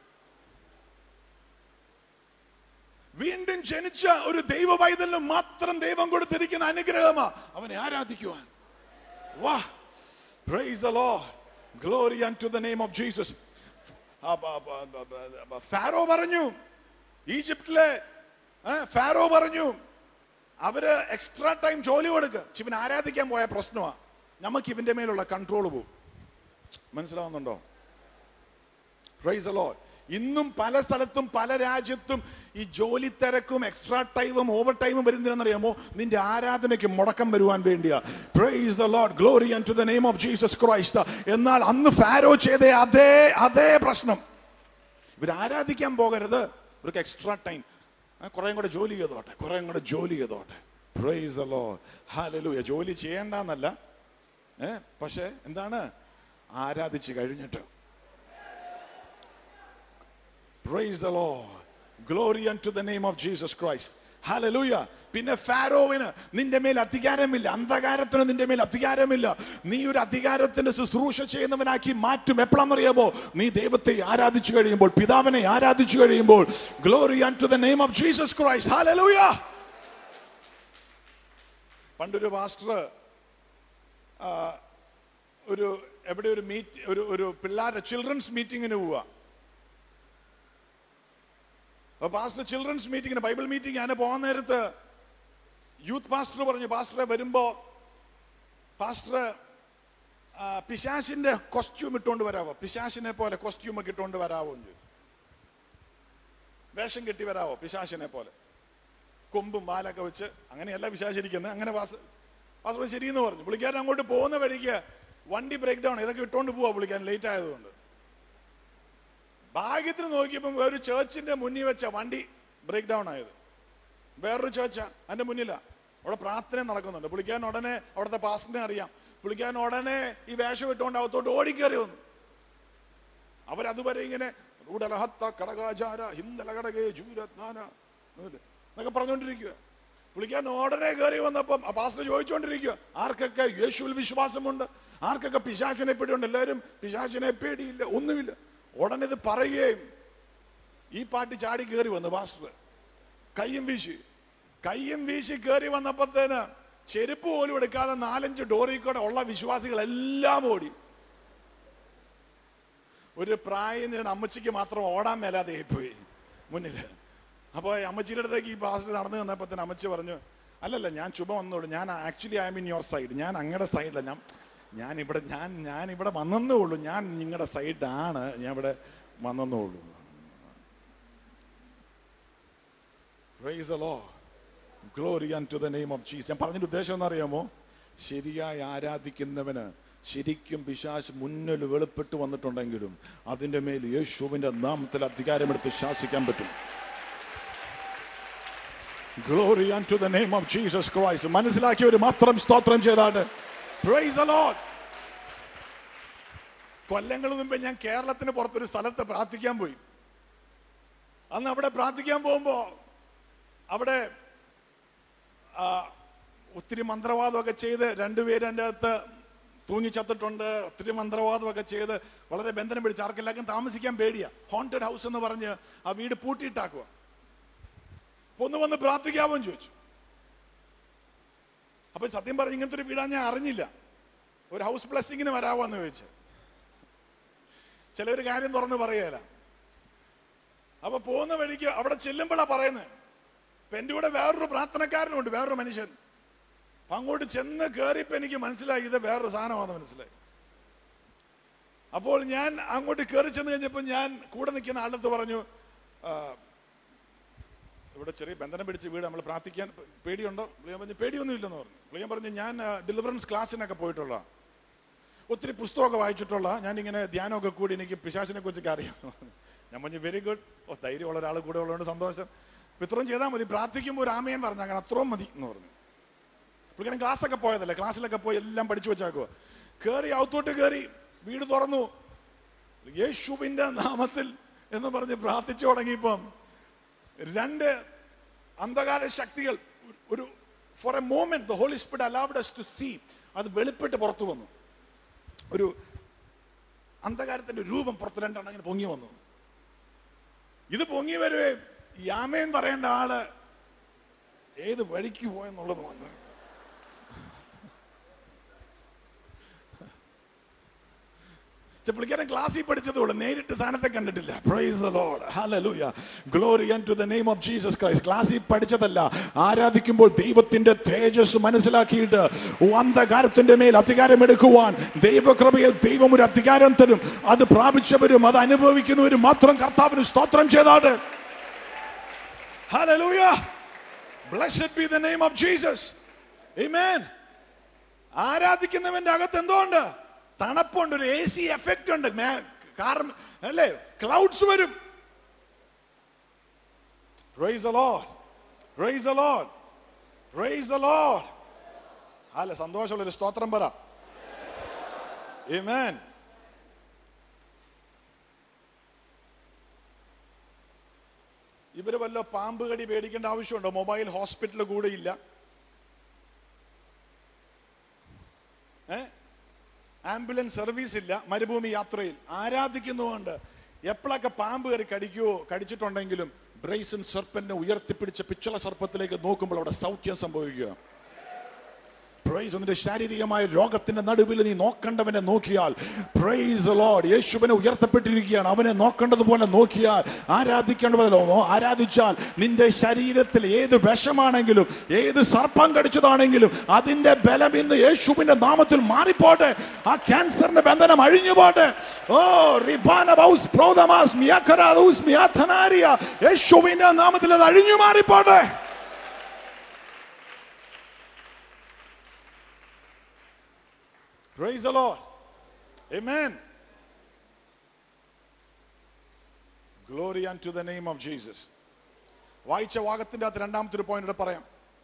വീണ്ടും ജനിച്ച ഒരു ദൈവ പൈതലിന് മാത്രം ദൈവം കൊടുത്തിരിക്കുന്ന അനുഗ്രഹമാ അവനെ ആരാധിക്കുവാൻ വാ praise the Lord glory unto the name of Jesus ആ, ബ- ബ- ബ- ബ- ബ- ഫാരോ പറഞ്ഞു ഈജിപ്തിലെ ഏ, ഫാരോ പറഞ്ഞു അവര് എക്സ്ട്രാ ടൈം ജോലി കൊടുക്കുക ഇവൻ ആരാധിക്കാൻ പോയ പ്രശ്നമാ നമുക്ക് ഇവന്റെ മേലുള്ള കൺട്രോൾ പോകും മനസ്സിലാവുന്നുണ്ടോ പ്രൈസ് ലോഡ് ഇന്നും പല സ്ഥലത്തും പല രാജ്യത്തും ഈ ജോലി തിരക്കും എക്സ്ട്രാ ടൈമും ഓവർ ടൈമും വരുന്നതെന്നറിയാമോ നിന്റെ ആരാധനയ്ക്ക് മുടക്കം വരുവാൻ വേണ്ടിയാ praise the lord glory to the name of Jesus Christ എന്നാൽ അന്ന് ഫാരോ ചെയ്ത അതേ അതേ പ്രശ്നം ഇവർ ആരാധിക്കാൻ പോകരുത് ഇവർക്ക് എക്സ്ട്രാ ടൈം കുറേ കൂടെ ജോലി ചെയ്തോട്ടെ കുറേ കൂടെ ജോലി ചെയ്തോട്ടെ പ്രൈസ് ദ ലോഡ് ഹാലലൂയ ജോലി ചെയ്യേണ്ടെന്നല്ല ഏ പക്ഷേ എന്താണ് ആരാധിച്ച് കഴിഞ്ഞിട്ട് Praise the Lord. Glory unto the name of Jesus Christ. Hallelujah. പിന്നെ ഫാരോവിന് നിന്റെ മേൽ അധികാരമില്ല അന്ധകാരത്തിന് നിന്റെ മേൽ അധികാരമില്ല നീ ഒരു അധികാരത്തിന്റെ ശുശ്രൂഷ ചെയ്യുന്നവനാക്കി മാറ്റും എപ്പോഴാണെന്നറിയാമോ നീ ദൈവത്തെ ആരാധിച്ചു കഴിയുമ്പോൾ പിതാവിനെ ആരാധിച്ചു കഴിയുമ്പോൾ glory to the name of Jesus Christ hallelujah പണ്ടൊരു പാസ്റ്റർ ഒരു എവിടെ ഒരു മീറ്റ് ഒരു ഒരു പിള്ളേരുടെ ചിൽഡ്രൻസ് മീറ്റിങ്ങിന് പോവുക അപ്പൊ പാസ്റ്റർ ചിൽഡ്രൻസ് മീറ്റിങ്ങിന് ബൈബിൾ മീറ്റിംഗ് അങ്ങനെ പോകാൻ നേരത്ത് യൂത്ത് പാസ്റ്റർ പറഞ്ഞു പാസ്റ്ററെ വരുമ്പോ പാസ്റ്റർ ആ, പിശാശിന്റെ കോസ്റ്റ്യൂം ഇട്ടുകൊണ്ട് വരാവോ പിശാശിനെ പോലെ കോസ്റ്റ്യൂം ഒക്കെ ഇട്ടുകൊണ്ട് വരാവോ എന്ന് ചോദിച്ചു വേഷം കെട്ടി വരാവോ പിശാശിനെ പോലെ കൊമ്പും വാലൊക്കെ വെച്ച് അങ്ങനെയല്ല പിശാശിരിക്കുന്നത് അങ്ങനെ പാസ് പാസ്റ്റർ ശരിയെന്ന് പറഞ്ഞു പുള്ളിക്കാരൻ അങ്ങോട്ട് പോകുന്ന വഴിക്ക് വണ്ടി ബ്രേക്ക് ഡൗൺ ഇതൊക്കെ ഇട്ടുകൊണ്ട് പോവാ പുള്ളിക്കാരൻ ലേറ്റ് ആയതുകൊണ്ട് ഭാഗ്യത്തിന് നോക്കിയപ്പം വേറൊരു ചേർച്ചിന്റെ മുന്നിൽ വെച്ച വണ്ടി ബ്രേക്ക് ഡൗൺ ആയത് വേറൊരു ചേർച്ചാ അതിന്റെ മുന്നിലാ അവിടെ പ്രാർത്ഥന നടക്കുന്നുണ്ട് പുള്ളിക്കാരൻ ഉടനെ അവിടുത്തെ പാസ്റ്ററിനെ അറിയാം പുള്ളിക്കാരൻ ഉടനെ ഈ വേഷം ഇട്ടുകൊണ്ട് അകത്തോട്ട് ഓടിക്കേറി വന്നു അവരതുവരെ ഇങ്ങനെ റൂഡലഹത്ത കടകാചാര ഹിന്ദലകടകേ ജൂരത്നാന എന്നൊക്കെ പറഞ്ഞുകൊണ്ടിരിക്കുക പുള്ളിക്കാരൻ ഉടനെ കയറി വന്നപ്പം ആ പാസ്റ്റർ ചോദിച്ചുകൊണ്ടിരിക്കുക ആർക്കൊക്കെ യേശുവിൽ വിശ്വാസമുണ്ട് ആർക്കൊക്കെ പിശാചിനെ പേടിയുണ്ട് എല്ലാവരും പിശാചിനെ പേടിയില്ല ഒന്നുമില്ല ഉടനെ ഇത് പറയുകയും ഈ പാട്ട് ചാടി കയറി വന്നു പാസ്റ്റർ കയ്യും വീശി കയ്യും വീശി കയറി വന്നപ്പോഴത്തേന് ചെരുപ്പ് പോലും എടുക്കാതെ നാലഞ്ച് ഡോറിൽ കൂടെ ഉള്ള വിശ്വാസികളെല്ലാം ഓടി ഒരു പ്രായം ചെന്ന അമ്മച്ചിക്ക് മാത്രം ഓടാൻ മേലാതെ പോയി മുന്നിൽ അപ്പോൾ അമ്മച്ചിയുടെ അടുത്തേക്ക് ഈ പാസ്റ്റർ നടന്നു നിന്നപ്പോൾ തന്നെ അമ്മച്ചി പറഞ്ഞു അല്ലല്ല ഞാൻ ചുമ വന്നോളൂ ഞാൻ actually I mean your side ഞാൻ അങ്ങയുടെ സൈഡില്ല ഞാൻ ഞാൻ ഇവിടെ ഞാൻ ഞാൻ ഇവിടെ വന്നേ ഉള്ളൂ ഞാൻ നിങ്ങളുടെ സൈഡാണ് ഞാൻ ഇവിടെ വന്നേ ഉള്ളൂ Praise the Lord. Glory unto the name of Jesus. ഞാൻ പറഞ്ഞിട്ട് ഉദ്ദേശം എന്നറിയാമോ ശരിയായി ആരാധിക്കുന്നവന് ശരിക്കും പിശാശ് മുന്നിൽ വെളിപ്പെട്ട് വന്നിട്ടുണ്ടെങ്കിലും അതിന്റെ മേൽ യേശുവിന്റെ നാമത്തിൽ അധികാരമെടുത്ത് ശാസിക്കാൻ പറ്റും glory to the name of Jesus Christ മനസ്സിലാക്കിയവർ മാത്രം സ്തോത്രം ചെയ്താണ് പ്രൈസ് the Lord. കൊല്ലങ്ങൾ മുമ്പ് ഞാൻ കേരളത്തിന് പുറത്തൊരു സ്ഥലത്ത് പ്രാർത്ഥിക്കാൻ പോയി അന്ന് അവിടെ പ്രാർത്ഥിക്കാൻ പോകുമ്പോ അവിടെ ആ, ഒത്തിരി മന്ത്രവാദമൊക്കെ ചെയ്ത് രണ്ടുപേര് എൻ്റെ അകത്ത് തൂങ്ങിച്ചത്തിട്ടുണ്ട് ഒത്തിരി മന്ത്രവാദമൊക്കെ ചെയ്ത് വളരെ ബന്ധനം പിടിച്ച് ആർക്കെല്ലാവർക്കും താമസിക്കാൻ പേടിയാ ഹോണ്ടഡ് ഹൗസ് എന്ന് പറഞ്ഞ് ആ വീട് പൂട്ടിയിട്ടാക്കുക അപ്പൊ ഒന്ന് വന്ന് പ്രാർത്ഥിക്കാമോ എന്ന് ചോദിച്ചു അപ്പൊ സത്യം പറഞ്ഞ് ഇങ്ങനത്തെ ഒരു വീടാ ഞാൻ അറിഞ്ഞില്ല ഒരു ഹൗസ് ബ്ലെസ്സിങ്ങിന് വരാമോ എന്ന് ചോദിച്ചു ചിലവര് കാര്യം തുറന്ന് പറയുകയില്ല അപ്പൊ പോകുന്ന വഴിക്ക് അവിടെ ചെല്ലുമ്പോഴാ പറയുന്നത് ഇപ്പൊ എന്റെ കൂടെ വേറൊരു പ്രാർത്ഥനക്കാരനുണ്ട് വേറൊരു മനുഷ്യൻ അപ്പൊ അങ്ങോട്ട് ചെന്ന് കയറിയപ്പോ എനിക്ക് മനസ്സിലായി ഇത് വേറൊരു സാധനമാണെന്ന് മനസ്സിലായി അപ്പോൾ ഞാൻ അങ്ങോട്ട് കയറി ചെന്ന് കഴിഞ്ഞപ്പോൾ ഞാൻ കൂടെ നിൽക്കുന്ന ആളുടെ അടുത്ത് പറഞ്ഞു "ആ, ഇവിടെ ചെറിയ ബന്ധനം പിടിച്ച് വീട് നമ്മൾ പ്രാർത്ഥിക്കാൻ പേ- പേടിയുണ്ടോ പുള്ളിയാൻ പറഞ്ഞു പേടിയൊന്നും ഇല്ലെന്ന് പറഞ്ഞു പുള്ളിയാൻ പറഞ്ഞു ഞാൻ ഡെലിവറൻസ് ക്ലാസ്സിനൊക്കെ പോയിട്ടുള്ള ഒത്തിരി പുസ്തകമൊക്കെ വായിച്ചിട്ടുള്ള ഞാനിങ്ങനെ ധ്യാനമൊക്കെ കൂടി എനിക്ക് പിശാസിനെ കുറിച്ചൊക്കെ അറിയാം ഞാൻ പറഞ്ഞു വെരി ഗുഡ് ഓ ധൈര്യമുള്ള ഒരാൾ കൂടെ ഉള്ളതുകൊണ്ട് സന്തോഷം അപ്പൊ ഇത്രയും ചെയ്താൽ മതി പ്രാർത്ഥിക്കുമ്പോൾ ഒരു ആമയൻ പറഞ്ഞു അങ്ങനെ അത്രയും മതി എന്ന് പറഞ്ഞു പുള്ളിക്കാരൻ ക്ലാസ്സൊക്കെ പോയതല്ലേ ക്ലാസ്സിലൊക്കെ പോയി എല്ലാം പഠിച്ചു വെച്ചാക്കുക കയറി ഔത്തോട്ട് കയറി വീട് തുറന്നു യേശുവിന്റെ നാമത്തിൽ എന്ന് പറഞ്ഞ് പ്രാർത്ഥിച്ചു തുടങ്ങിയപ്പം രണ്ട് അന്ധകാര ശക്തികൾ ഒരു for a moment the Holy Spirit allowed us to see അത് വെളിപ്പെട്ട് പുറത്തു വന്നു ഒരു അന്ധകാരത്തിന്റെ രൂപം പുറത്ത് രണ്ടെണ്ണം ഇങ്ങനെ പൊങ്ങി വന്നു ഇത് പൊങ്ങി വരുകയും യാമേൻ പറയേണ്ട ആള് ഏത് വഴിക്ക് പോയെന്നുള്ളത് വന്നു പക്ഷെ പുള്ളിക്കാരൻ ക്ലാസ്സിൽ പഠിച്ചതുള്ളൂ നേരിട്ട് സാധനത്തെ കണ്ടിട്ടില്ല praise the lord hallelujah glory to the name of Jesus Christ ക്ലാസ്സിൽ പഠിച്ചതല്ല ആരാധിക്കുമ്പോൾ ദൈവത്തിന്റെ തേജസ് മനസ്സിലാക്കിയിട്ട് അന്ധകാരത്തിന്റെ മേൽ അധികാരം എടുക്കുവാൻ ദൈവകൃപയിൽ ദൈവം ഒരു അധികാരം തരും അത് പ്രാപിച്ചവരും അത് അനുഭവിക്കുന്നവരും മാത്രം കർത്താവിന് സ്തോത്രം ചെയ്താട്ട് hallelujah blessed be the name of Jesus amen ആരാധിക്കുന്നവന്റെ അകത്ത് എന്തുകൊണ്ട് തണുപ്പുണ്ട് ഒരു എ സി എഫക്റ്റ് ഉണ്ട് മേ- കാരണം അല്ലേ ക്ലൗഡ്സ് വരും Praise the Lord. Praise the Lord. Praise the Lord. അല്ല സന്തോഷമുള്ള ഒരു സ്തോത്രം പറ Amen. ഇവര് വല്ല പാമ്പ് കടി പേടിക്കേണ്ട ആവശ്യമുണ്ടോ മൊബൈൽ ഹോസ്പിറ്റൽ കൂടെ ഇല്ല ഏ ആംബുലൻസ് സർവീസ് ഇല്ല മരുഭൂമി യാത്രയിൽ ആരാധിക്കുന്നതുകൊണ്ട് എപ്പോഴൊക്കെ പാമ്പ് കയറി കടിക്കുവോ കടിച്ചിട്ടുണ്ടെങ്കിലും ബ്രൈസൺ സർപ്പനെ ഉയർത്തിപ്പിടിച്ച പിച്ചള സർപ്പത്തിലേക്ക് നോക്കുമ്പോൾ അവിടെ സൗഖ്യം സംഭവിക്കുക പ്രൈസ് നിന്റെ ശാരീരികമായ രോഗത്തിന്റെ നടുവിൽ നീ നോക്കേണ്ടവനെ നോക്കിയാൽ പ്രൈസ് ലോഡ് യേശുവിനെ ഉയർത്തപ്പെട്ടിരിക്കുകയാണ് അവനെ നോക്കേണ്ടതുപോലെ നോക്കിയാൽ ആരാധിക്കേണ്ടതല്ലോ ആരാധിച്ചാൽ നിന്റെ ശരീരത്തിൽ ഏത് വിഷമാണെങ്കിലും ഏത് സർപ്പം കടിച്ചതാണെങ്കിലും അതിന്റെ ബലം ഇന്ന് യേശുവിന്റെ നാമത്തിൽ മാറിപ്പോട്ടെ ആ ക്യാൻസറിന്റെ ബന്ധനം അഴിഞ്ഞു പോട്ടെ ഓ റിബാന ബൗസ് പ്രോദമാസ് മിയാഖറ ദൗസ് മിയാഥനാരിയ യേശുവിന്റെ നാമത്തിൽ അത് അഴിഞ്ഞു മാറിപ്പോട്ടെ Praise the Lord. Amen. Glory unto the name of Jesus. വായിച്ച വാഗത്തിന്റെ അകത്ത് രണ്ടാമത്തെ ഒരു പോയിന്റ് പറയാം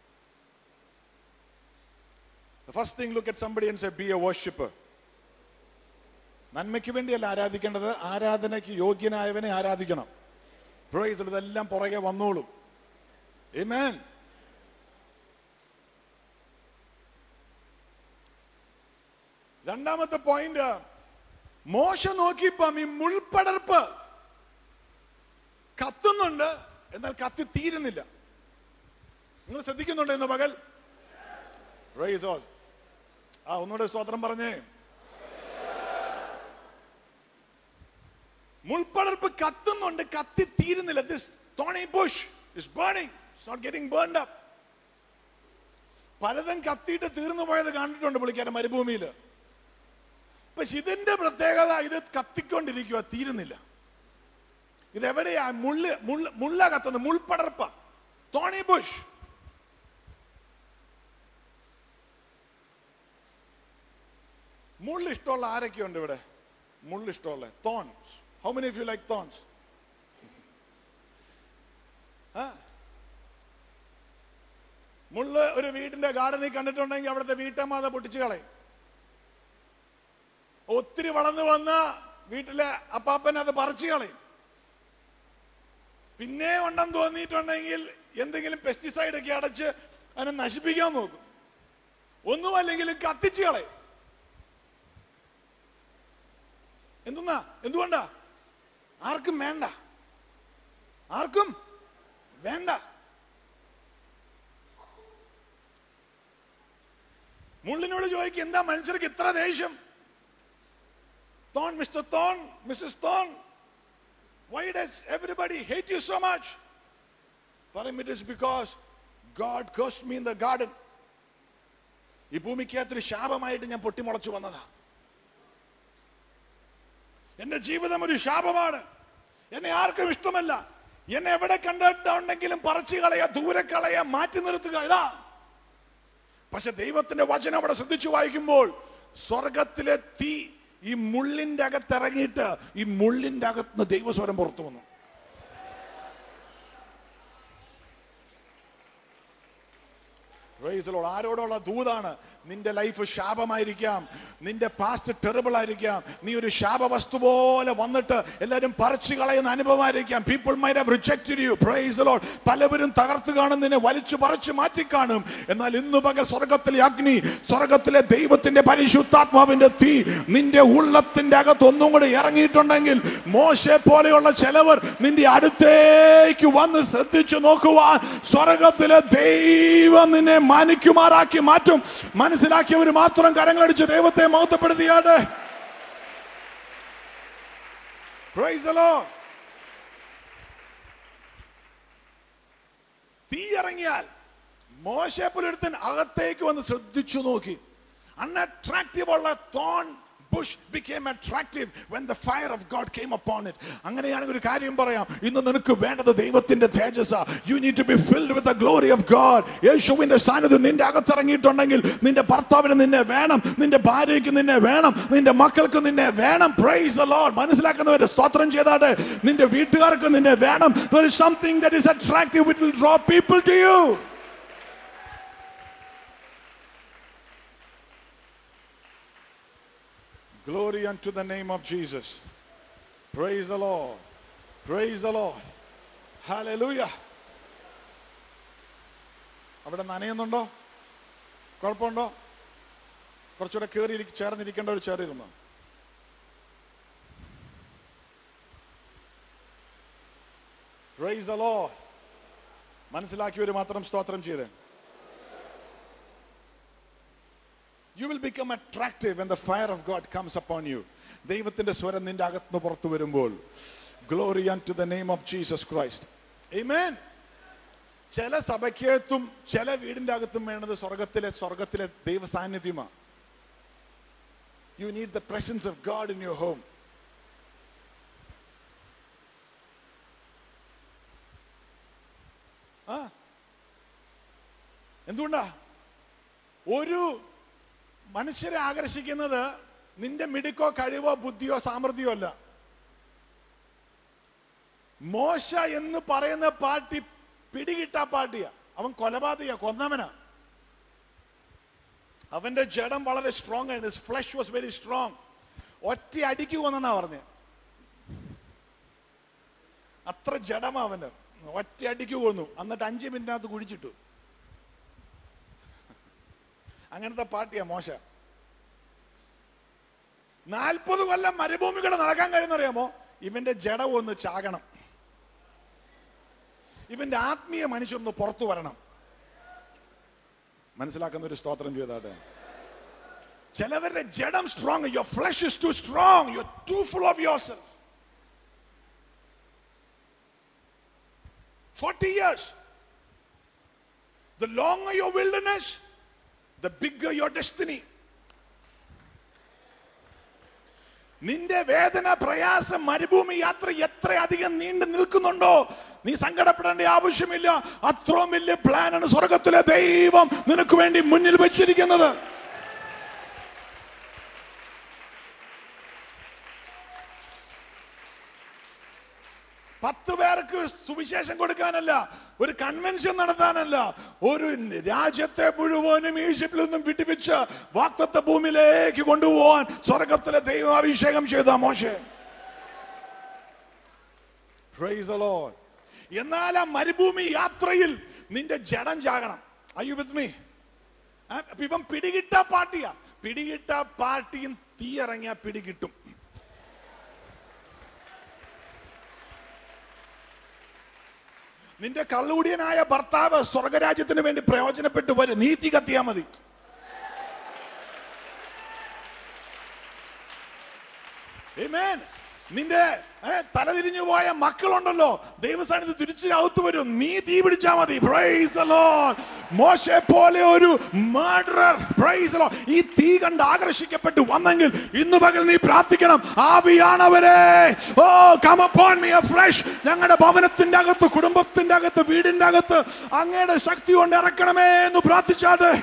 The first thing look at somebody and say be a worshipper. നന്മയ്ക്ക് വേണ്ടിയല്ല ആരാധിക്കേണ്ടത് ആരാധനയ്ക്ക് യോഗ്യനായവനെ ആരാധിക്കണം പ്രൈസ് ഇതെല്ലാം പുറകെ വന്നോളും Amen. രണ്ടാമത്തെ പോയിന്റ് മോശ നോക്കിയപ്പം ഈ മുൾപടർപ്പ് കത്തുന്നുണ്ട് എന്നാൽ കത്തി തീരുന്നില്ല നിങ്ങൾ ശ്രദ്ധിക്കുന്നുണ്ടോ ഇന്ന് പകൽ Praise God. ആ ഒന്നുകൂടെ സ്തോത്രം പറഞ്ഞേ മുൾപടർപ്പ് കത്തുന്നുണ്ട് കത്തി തീരുന്നില്ല this thorny bush is burning it's not getting burned up പലതും കത്തിയിട്ട് തീർന്നു പോയത് കണ്ടിട്ടുണ്ട് പുള്ളിക്കാരൻ മരുഭൂമിയിൽ പക്ഷെ ഇതിന്റെ പ്രത്യേകത ഇത് കത്തിക്കൊണ്ടിരിക്കുക തീരുന്നില്ല ഇത് എവിടെയാ മുള്ള് മുള്ള മുള്ള കത്തുന്നത് മുൾപടർപ്പ തോണി ബുഷ് മുള്ള ഇഷ്ടമുള്ള ആരൊക്കെയുണ്ട് ഇവിടെ മുള്ള ഇഷ്ടമുള്ള thorns how many of you like thorns മുള്ള് ഒരു വീടിന്റെ ഗാർഡനിൽ കണ്ടിട്ടുണ്ടെങ്കിൽ അവിടുത്തെ വീട്ടമ്മ പൊട്ടിച്ചു കളയും ഒത്തിരി വളർന്നു വന്ന വീട്ടിലെ അപ്പാപ്പൻ അത് പറിച്ചു കളയും പിന്നെ ഉണ്ടെന്ന് തോന്നിയിട്ടുണ്ടെങ്കിൽ എന്തെങ്കിലും പെസ്റ്റിസൈഡ് ഒക്കെ അടച്ച് അതിനെ നശിപ്പിക്കാൻ നോക്കും ഒന്നുമല്ലെങ്കിലും കത്തിച്ചു കളയും എന്തുന്നാ എന്തുകൊണ്ടാ ആർക്കും വേണ്ട ആർക്കും വേണ്ട മുള്ളിനോട് ചോദിക്കും എന്താ മനുഷ്യർക്ക് ഇത്ര ദേഷ്യം Thorn, Mr. Thorn, Mrs. Thorn, why does everybody hate you so much? For him, it is because God cursed me in the garden. ഈ ഭൂമിക്കകത്തൊരു ശാപമായിട്ട് ഞാൻ പൊട്ടിമുളച്ചു വന്നതാ എന്റെ ജീവിതം ഒരു ശാപമാണ് എന്നെ ആർക്കും ഇഷ്ടമല്ല എന്നെ എവിടെ കണ്ടിട്ടുണ്ടെങ്കിലും പറിച്ചു കളയ ദൂരെ കളയ മാറ്റി നിർത്തുക ഇതാ പക്ഷെ ദൈവത്തിന്റെ വചനം അവിടെ ശ്രദ്ധിച്ചു വായിക്കുമ്പോൾ സ്വർഗത്തിലെ തീ ഈ മുള്ളിന്റെ അകത്ത് ഇറങ്ങിയിട്ട് ഈ മുള്ളിന്റെ അകത്ത് ദൈവസ്വരം പുറത്തു വന്നു Praise the Lord. ആരോടുള്ള ദൂതാണ് നിന്റെ ലൈഫ് ശാപമായിരിക്കാം നിന്റെ പാസ്റ്റ് ടെറിബിൾ ആയിരിക്കാം നീ ഒരു ശാപവസ്തു പോലെ വന്നിട്ട് എല്ലാവരും പറിച്ചു കളയുന്ന അനുഭവമായിരിക്കാം people might have rejected you praise the lord പലവരും തകർത്ത് കാണും നിന്നെ വലിച്ചു പറിച്ചു മാറ്റി കാണും എന്നാൽ ഇന്ന് പകൽ സ്വർഗത്തിലെ അഗ്നി സ്വർഗത്തിലെ ദൈവത്തിന്റെ പരിശുദ്ധാത്മാവിന്റെ തീ നിന്റെ ഉള്ളത്തിന്റെ അകത്ത് ഒന്നും കൂടെ ഇറങ്ങിയിട്ടുണ്ടെങ്കിൽ മോശെ പോലെയുള്ള ചിലവർ നിന്റെ അടുത്തേക്ക് വന്ന് ശ്രദ്ധിച്ചു നോക്കുവാൻ സ്വർഗത്തിലെ ദൈവം നിന്നെ മാനിക്കുമാറാക്കി മാറ്റും മനസ്സിലാക്കിയവർ മാത്രം കരങ്ങളടിച്ച് ദൈവത്തെ മഹത്വപ്പെടുത്തിയാട്ടെ Praise the Lord. തീ ഇറങ്ങിയാൽ മോശെ പുലർത്തൻ അകത്തേക്ക് വന്ന് ശ്രദ്ധിച്ചു നോക്കി അൺഅട്രാക്റ്റീവ് ഉള്ള thorn bush became attractive when the fire of God came upon it അങ്ങനെയാണെങ്കിൽ ഒരു കാര്യം പറയാം ഇന്ന് നിനക്ക് വേണ്ടത് ദൈവത്തിന്റെ തേജസ്സാ you need to be filled with the glory of God യേശുവിന്റെ സാന്നിധ്യം നിന്റെ അകത്തിറങ്ങിയിട്ടുണ്ടെങ്കിൽ നിന്റെ ഭർത്താവിന് നിന്നെ വേണം നിന്റെ ഭാര്യയ്ക്ക് നിന്നെ വേണം നിന്റെ മക്കൾക്ക് നിന്നെ വേണം പ്രൈസ് ദ ലോർഡ് മനസ്സിലാക്കുന്നവരെ സ്തോത്രം ചെയ്താട്ടെ നിന്റെ വീട്ടുകാർക്ക് നിന്നെ വേണം there is something that is attractive which will draw people to you Glory unto the name of Jesus. Praise the Lord. Praise the Lord. Hallelujah. അവിടെ നനയുന്നുണ്ടോ കുഴപ്പമുണ്ടോ കുറച്ചുകൂടെ കയറി ഇരിക്ക- ചേർന്നിരിക്കേണ്ട ഒരു ചേറിരുന്നു പ്രൈസ് the Lord. മനസ്സിലാക്കിയവർ മാത്രം സ്തോത്രം ചെയ്തേ You will become attractive when the fire of God comes upon you. ദൈവത്തിന്റെ സ്വരം നിന്റെ അകത്തുനിന്ന് പുറത്തു വരുമ്പോൾ glory to the name of Jesus Christ Amen. ചില സഭയ്ക്കകത്തും ചില വീടിന്റെ അകത്തും വേണ്ടത് സ്വർഗത്തിലെ സ്വർഗത്തിലെ ദൈവ സാന്നിധ്യമാണ് you need the presence of God in your home ആ എന്തുകൊണ്ടാ ഒരു മനുഷ്യരെ ആകർഷിക്കുന്നത് നിന്റെ മിടുക്കോ കഴിവോ ബുദ്ധിയോ സാമർഥ്യമോ അല്ല മോശ എന്ന് പറയുന്ന പാർട്ടി പിടികിട്ട പാർട്ടിയാ അവൻ കൊലപാതക കൊന്നവനാ അവന്റെ ജഡം വളരെ സ്ട്രോങ് ആയിരുന്നു ഫ്ലഷ് വാസ് വെരി സ്ട്രോങ് ഒറ്റ അടിക്ക് കൊന്നെന്നാ പറഞ്ഞ് അത്ര ജഡമാ അവന് ഒറ്റ അടിക്ക് കൊന്നു എന്നിട്ട് അഞ്ച് മിനിറ്റിനകത്ത് കുഴിച്ചിട്ടു അങ്ങനത്തെ പാർട്ടിയാ മോശ നാൽപ്പത് കൊല്ലം മരുഭൂമികളെ നടക്കാൻ കഴിയുന്നറിയാമോ ഇവന്റെ ജഡം ഒന്ന് ചാകണം ഇവന്റെ ആത്മീയ മനുഷ്യന്ന് പുറത്തു വരണം മനസ്സിലാക്കുന്ന ഒരു സ്തോത്രം ചെയ്താട്ടെ ചിലവരുടെ ജഡം strong your flesh is too strong you too full of yourself forty years the long your wilderness the bigger your destiny. നിന്റെ വേദന പ്രയാസം മരുഭൂമി യാത്ര എത്ര അധികം നീണ്ടു നിൽക്കുന്നുണ്ടോ നീ സങ്കടപ്പെടേണ്ട ആവശ്യമില്ല അത്രയും വലിയ പ്ലാനാണ് സ്വർഗത്തിലെ ദൈവം നിനക്ക് വേണ്ടി മുന്നിൽ വെച്ചിരിക്കുന്നത് പത്ത് പേർക്ക് സുവിശേഷം കൊടുക്കാനല്ല ഒരു കൺവെൻഷൻ നടത്താനല്ല ഒരു രാജ്യത്തെ മുഴുവനും ഈജിപ്തിൽ നിന്നും വിട്ടുവെച്ച് വാക്തത്വ ഭൂമിയിലേക്ക് കൊണ്ടുപോകാൻ സ്വർഗത്തിലെ ദൈവം അഭിഷേകം ചെയ്ത മോശെ Praise the Lord. എന്നാൽ ആ മരുഭൂമി യാത്രയിൽ നിന്റെ ജഡം ചാകണം അയ്യോ വിത്ത് മീ ഇവൻ പിടികിട്ട പാർട്ടിയാ പിടികിട്ട പാർട്ടിയും തീ ഇറങ്ങിയ പിടികിട്ടും നിന്റെ കള്ളുകൂടിയനായ ഭർത്താവ് സ്വർഗരാജ്യത്തിന് വേണ്ടി പ്രയോജനപ്പെട്ടു വരും നീതി കത്തിയാ മതി Amen. നിന്റെ ഏ, തലതിരിഞ്ഞു പോയ മക്കളുണ്ടല്ലോ ദൈവസ്ഥാനത്ത് തിരിച്ചു അകത്തു വരും നീ തീ പിടിച്ചാ മതി Praise the Lord. മോശെ പോലെ ഒരു മർഡറർ പ്രൈസ് ഈ തീ കണ്ട് ആകർഷിക്കപ്പെട്ടു വന്നെങ്കിൽ ഇന്ന് പകൽ നീ പ്രാർത്ഥിക്കണം ആവിയാണവരെ oh come upon me afresh ഞങ്ങളുടെ ഭവനത്തിന്റെ അകത്ത് കുടുംബത്തിന്റെ അകത്ത് വീടിന്റെ അകത്ത് അങ്ങയുടെ ശക്തി കൊണ്ട് ഇറക്കണമേ എന്ന് പ്രാർത്ഥിച്ചാട്ടെ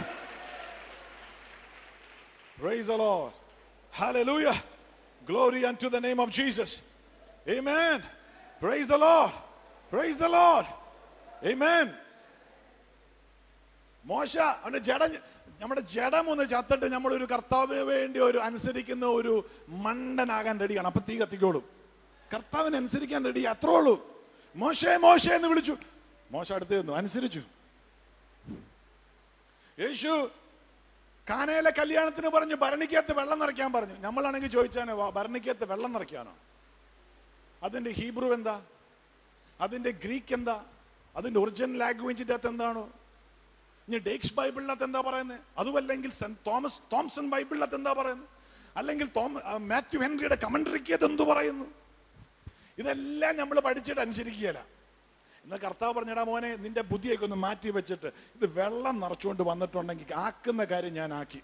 Praise the Lord. Hallelujah. Glory unto the name of Jesus. Amen. Praise the Lord. Praise the Lord. Amen. മോശ അവന്റെ ജഡ നമ്മുടെ ജഡം ഒന്ന് ചത്തിട്ട് നമ്മൾ ഒരു കർത്താവിന് വേണ്ടി ഒരു അനുസരിക്കുന്ന ഒരു മണ്ടനാകാൻ റെഡിയാണ് അപ്പൊ തീ കത്തിക്കോളും കർത്താവിന് അനുസരിക്കാൻ റെഡി അത്രേ ഉള്ളൂ മോശേ മോശേ എന്ന് വിളിച്ചു മോശ അടുത്ത് ചെന്നു അനുസരിച്ചു യേശു കാനയിലെ കല്യാണത്തിന് പറഞ്ഞ് ഭരണിക്കകത്ത് വെള്ളം നിറയ്ക്കാൻ പറഞ്ഞു നമ്മളാണെങ്കിൽ ചോദിച്ചാണ് ഭരണിക്കകത്ത് വെള്ളം നിറയ്ക്കാനോ അതിന്റെ ഹീബ്രു എന്താ അതിന്റെ ഗ്രീക്ക് എന്താ അതിന്റെ ഒറിജിനൽ ലാംഗ്വേജിന്റെ അകത്ത് എന്താണോ ഇനി ഡേക്സ് ബൈബിളിനകത്ത് എന്താ പറയുന്നത് അതുമല്ലെങ്കിൽ സെന്റ് തോമസ് തോംസൺ ബൈബിളിനകത്ത് എന്താ പറയുന്നത് അല്ലെങ്കിൽ തോമ- ആ, മാത്യു ഹെൻറിയുടെ കമന്ററിക്ക് അത് എന്തു പറയുന്നു ഇതെല്ലാം നമ്മൾ പഠിച്ചിട്ട് അനുസരിക്കുകയല്ല എന്നാൽ കർത്താവ് പറഞ്ഞടാ മോനെ നിന്റെ ബുദ്ധിയൊക്കെ ഒന്ന് മാറ്റി വെച്ചിട്ട് ഇത് വെള്ളം നിറച്ചുകൊണ്ട് വന്നിട്ടുണ്ടെങ്കിൽ ആക്കുന്ന കാര്യം ഞാൻ ആക്കി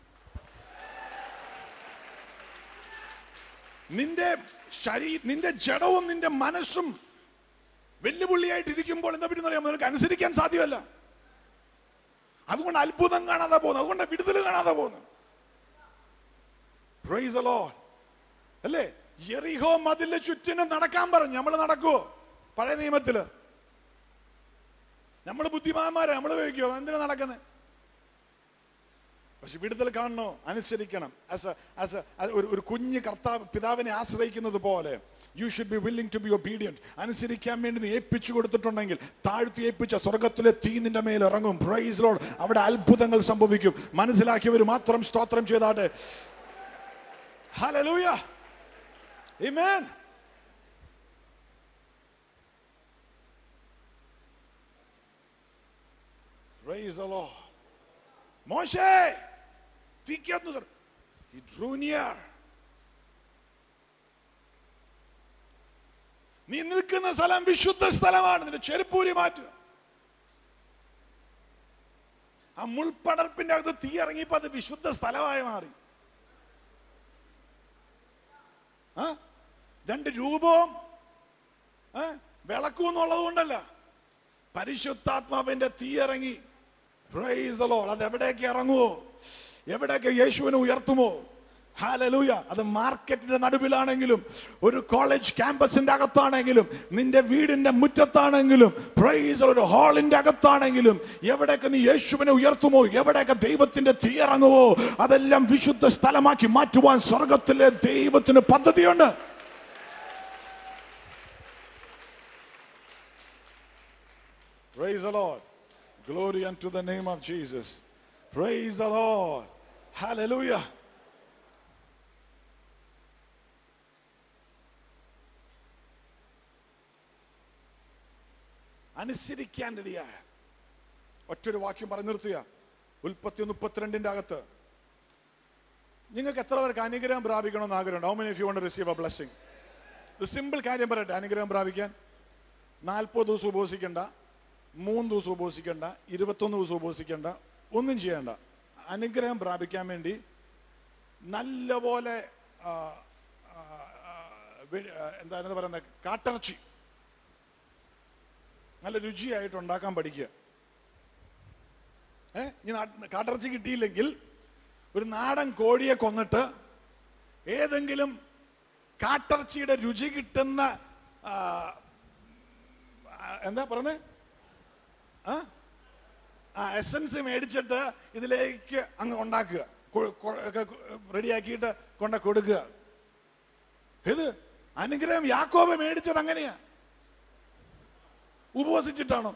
നിന്റെ ശരീ നിന്റെ ജഡവും നിന്റെ മനസ്സും വെല്ലുവിളിയായിട്ട് ഇരിക്കുമ്പോൾ എന്താ പറ്റുന്ന അറിയാമോ നിനക്ക് അനുസരിക്കാൻ സാധ്യമല്ല അതുകൊണ്ട് അത്ഭുതം കാണാതെ പോകുന്നു അതുകൊണ്ട് വിടുതൽ കാണാതെ പോകുന്നു Praise the Lord. അല്ലേ യെറിഹോ മതിലിന് ചുറ്റിനും നടക്കാൻ പറഞ്ഞു നമ്മൾ നടക്കുവോ പഴയ നിയമത്തില് നമ്മൾ ബുദ്ധിമാന്മാരെ നമ്മൾ ചോദിക്കുവോ എന്തിനാ നടക്കുന്നത് പക്ഷെ വിടുതൽ കാണണോ അനുസരിക്കണം ആസ് ആസ് ഒരു ഒരു കുഞ്ഞ് കർത്താവ് പിതാവിനെ ആശ്രയിക്കുന്നത് പോലെ you should be willing to be obedient അനുസരിക്കാൻ വേണ്ടി നീ ഏൽപ്പിച്ചു കൊടുത്തിട്ടുണ്ടെങ്കിൽ താഴ്ത്തി ഏൽപ്പിച്ച സ്വർഗത്തിലെ തീ നിന്റെ മേൽ ഇറങ്ങും പ്രൈസ് ലോഡ് അവിടെ അത്ഭുതങ്ങൾ സംഭവിക്കും മനസ്സിലാക്കിയവർ മാത്രം സ്തോത്രം ചെയ്താട്ടെ hallelujah amen Praise the Lord. മോശേ തീക്കകത്ത് സർ He drew near. നീ നിൽക്കുന്ന സ്ഥലം വിശുദ്ധ സ്ഥലമാണ് നിന്റെ ചെരുപ്പൂരി മാറ്റുക ആ മുൾപ്പടർപ്പിന്റെ അകത്ത് തീ ഇറങ്ങിയപ്പോ അത് വിശുദ്ധ സ്ഥലമായി മാറി ആ? രണ്ട് രൂപവും ആ? വിളക്കും എന്നുള്ളത് കൊണ്ടല്ല പരിശുദ്ധാത്മാവിന്റെ തീ ഇറങ്ങി Praise the Lord. അത് എവിടേക്ക് ഇറങ്ങുമോ എവിടേക്ക് യേശുവിനെ ഉയർത്തുമോ ഹാലലൂയ അത് മാർക്കറ്റിന്റെ നടുവിലാണെങ്കിലും ഒരു കോളേജ് ക്യാമ്പസിന്റെ അകത്താണെങ്കിലും നിന്റെ വീടിന്റെ മുറ്റത്താണെങ്കിലും പ്രൈസ് ഒരു ഹാളിന്റെ അകത്താണെങ്കിലും എവിടേക്ക് നീ യേശുവിനെ ഉയർത്തുമോ എവിടേക്ക് ദൈവത്തിന്റെ തീ ഇറങ്ങുമോ അതെല്ലാം വിശുദ്ധ സ്ഥലമാക്കി മാറ്റുവാൻ സ്വർഗത്തിലെ ദൈവത്തിന് പദ്ധതിയുണ്ട് Praise the Lord. Glory unto the name of Jesus. Praise the Lord. Hallelujah. അനുസരിക്കാൻ റെഡിയായ ഒറ്റൊരു വാക്യം പറഞ്ഞു നിർത്തുക ഉൽപ്പത്തി മുപ്പത്തിരണ്ടിന്റെ അകത്ത് നിങ്ങൾക്ക് എത്ര പേർക്ക് അനുഗ്രഹം പ്രാപിക്കണമെന്ന് ആഗ്രഹമുണ്ട് how many if you want receive a blessing ഇത് സിമ്പിൾ കാര്യം പറയട്ടെ അനുഗ്രഹം പ്രാപിക്കാൻ നാൽപ്പത് ദിവസം ഉപവസിക്കണ്ട മൂന്ന് ദിവസം ഉപവസിക്കണ്ട ഇരുപത്തൊന്ന് ദിവസം ഉപവസിക്കണ്ട ഒന്നും ചെയ്യണ്ട അനുഗ്രഹം പ്രാപിക്കാൻ വേണ്ടി നല്ലപോലെ ആ, ആ, ആ, വെ- ആ, എന്താണ് പറയുന്നത് കാട്ടിറച്ചി നല്ല രുചിയായിട്ട് ഉണ്ടാക്കാൻ പഠിക്കുക ഏ ഈ നാട്ട് കാട്ടിറച്ചി കിട്ടിയില്ലെങ്കിൽ ഒരു നാടൻ കോഴിയെ കൊന്നിട്ട് ഏതെങ്കിലും കാട്ടിറച്ചിയുടെ രുചി കിട്ടുന്ന ആ, ആ, എന്താ പറഞ്ഞേ ആ ആ എസൻസ് മേടിച്ചിട്ട് ഇതിലേക്ക് അങ്ങ് ഉണ്ടാക്കുക കൊ- കൊ- ഒക്കെ റെഡിയാക്കിയിട്ട് കൊണ്ട കൊടുക്കുക ഇത് അനുഗ്രഹം യാക്കോബ് മേടിച്ചത് അങ്ങനെയാ ഉപവസിച്ചിട്ടാണോ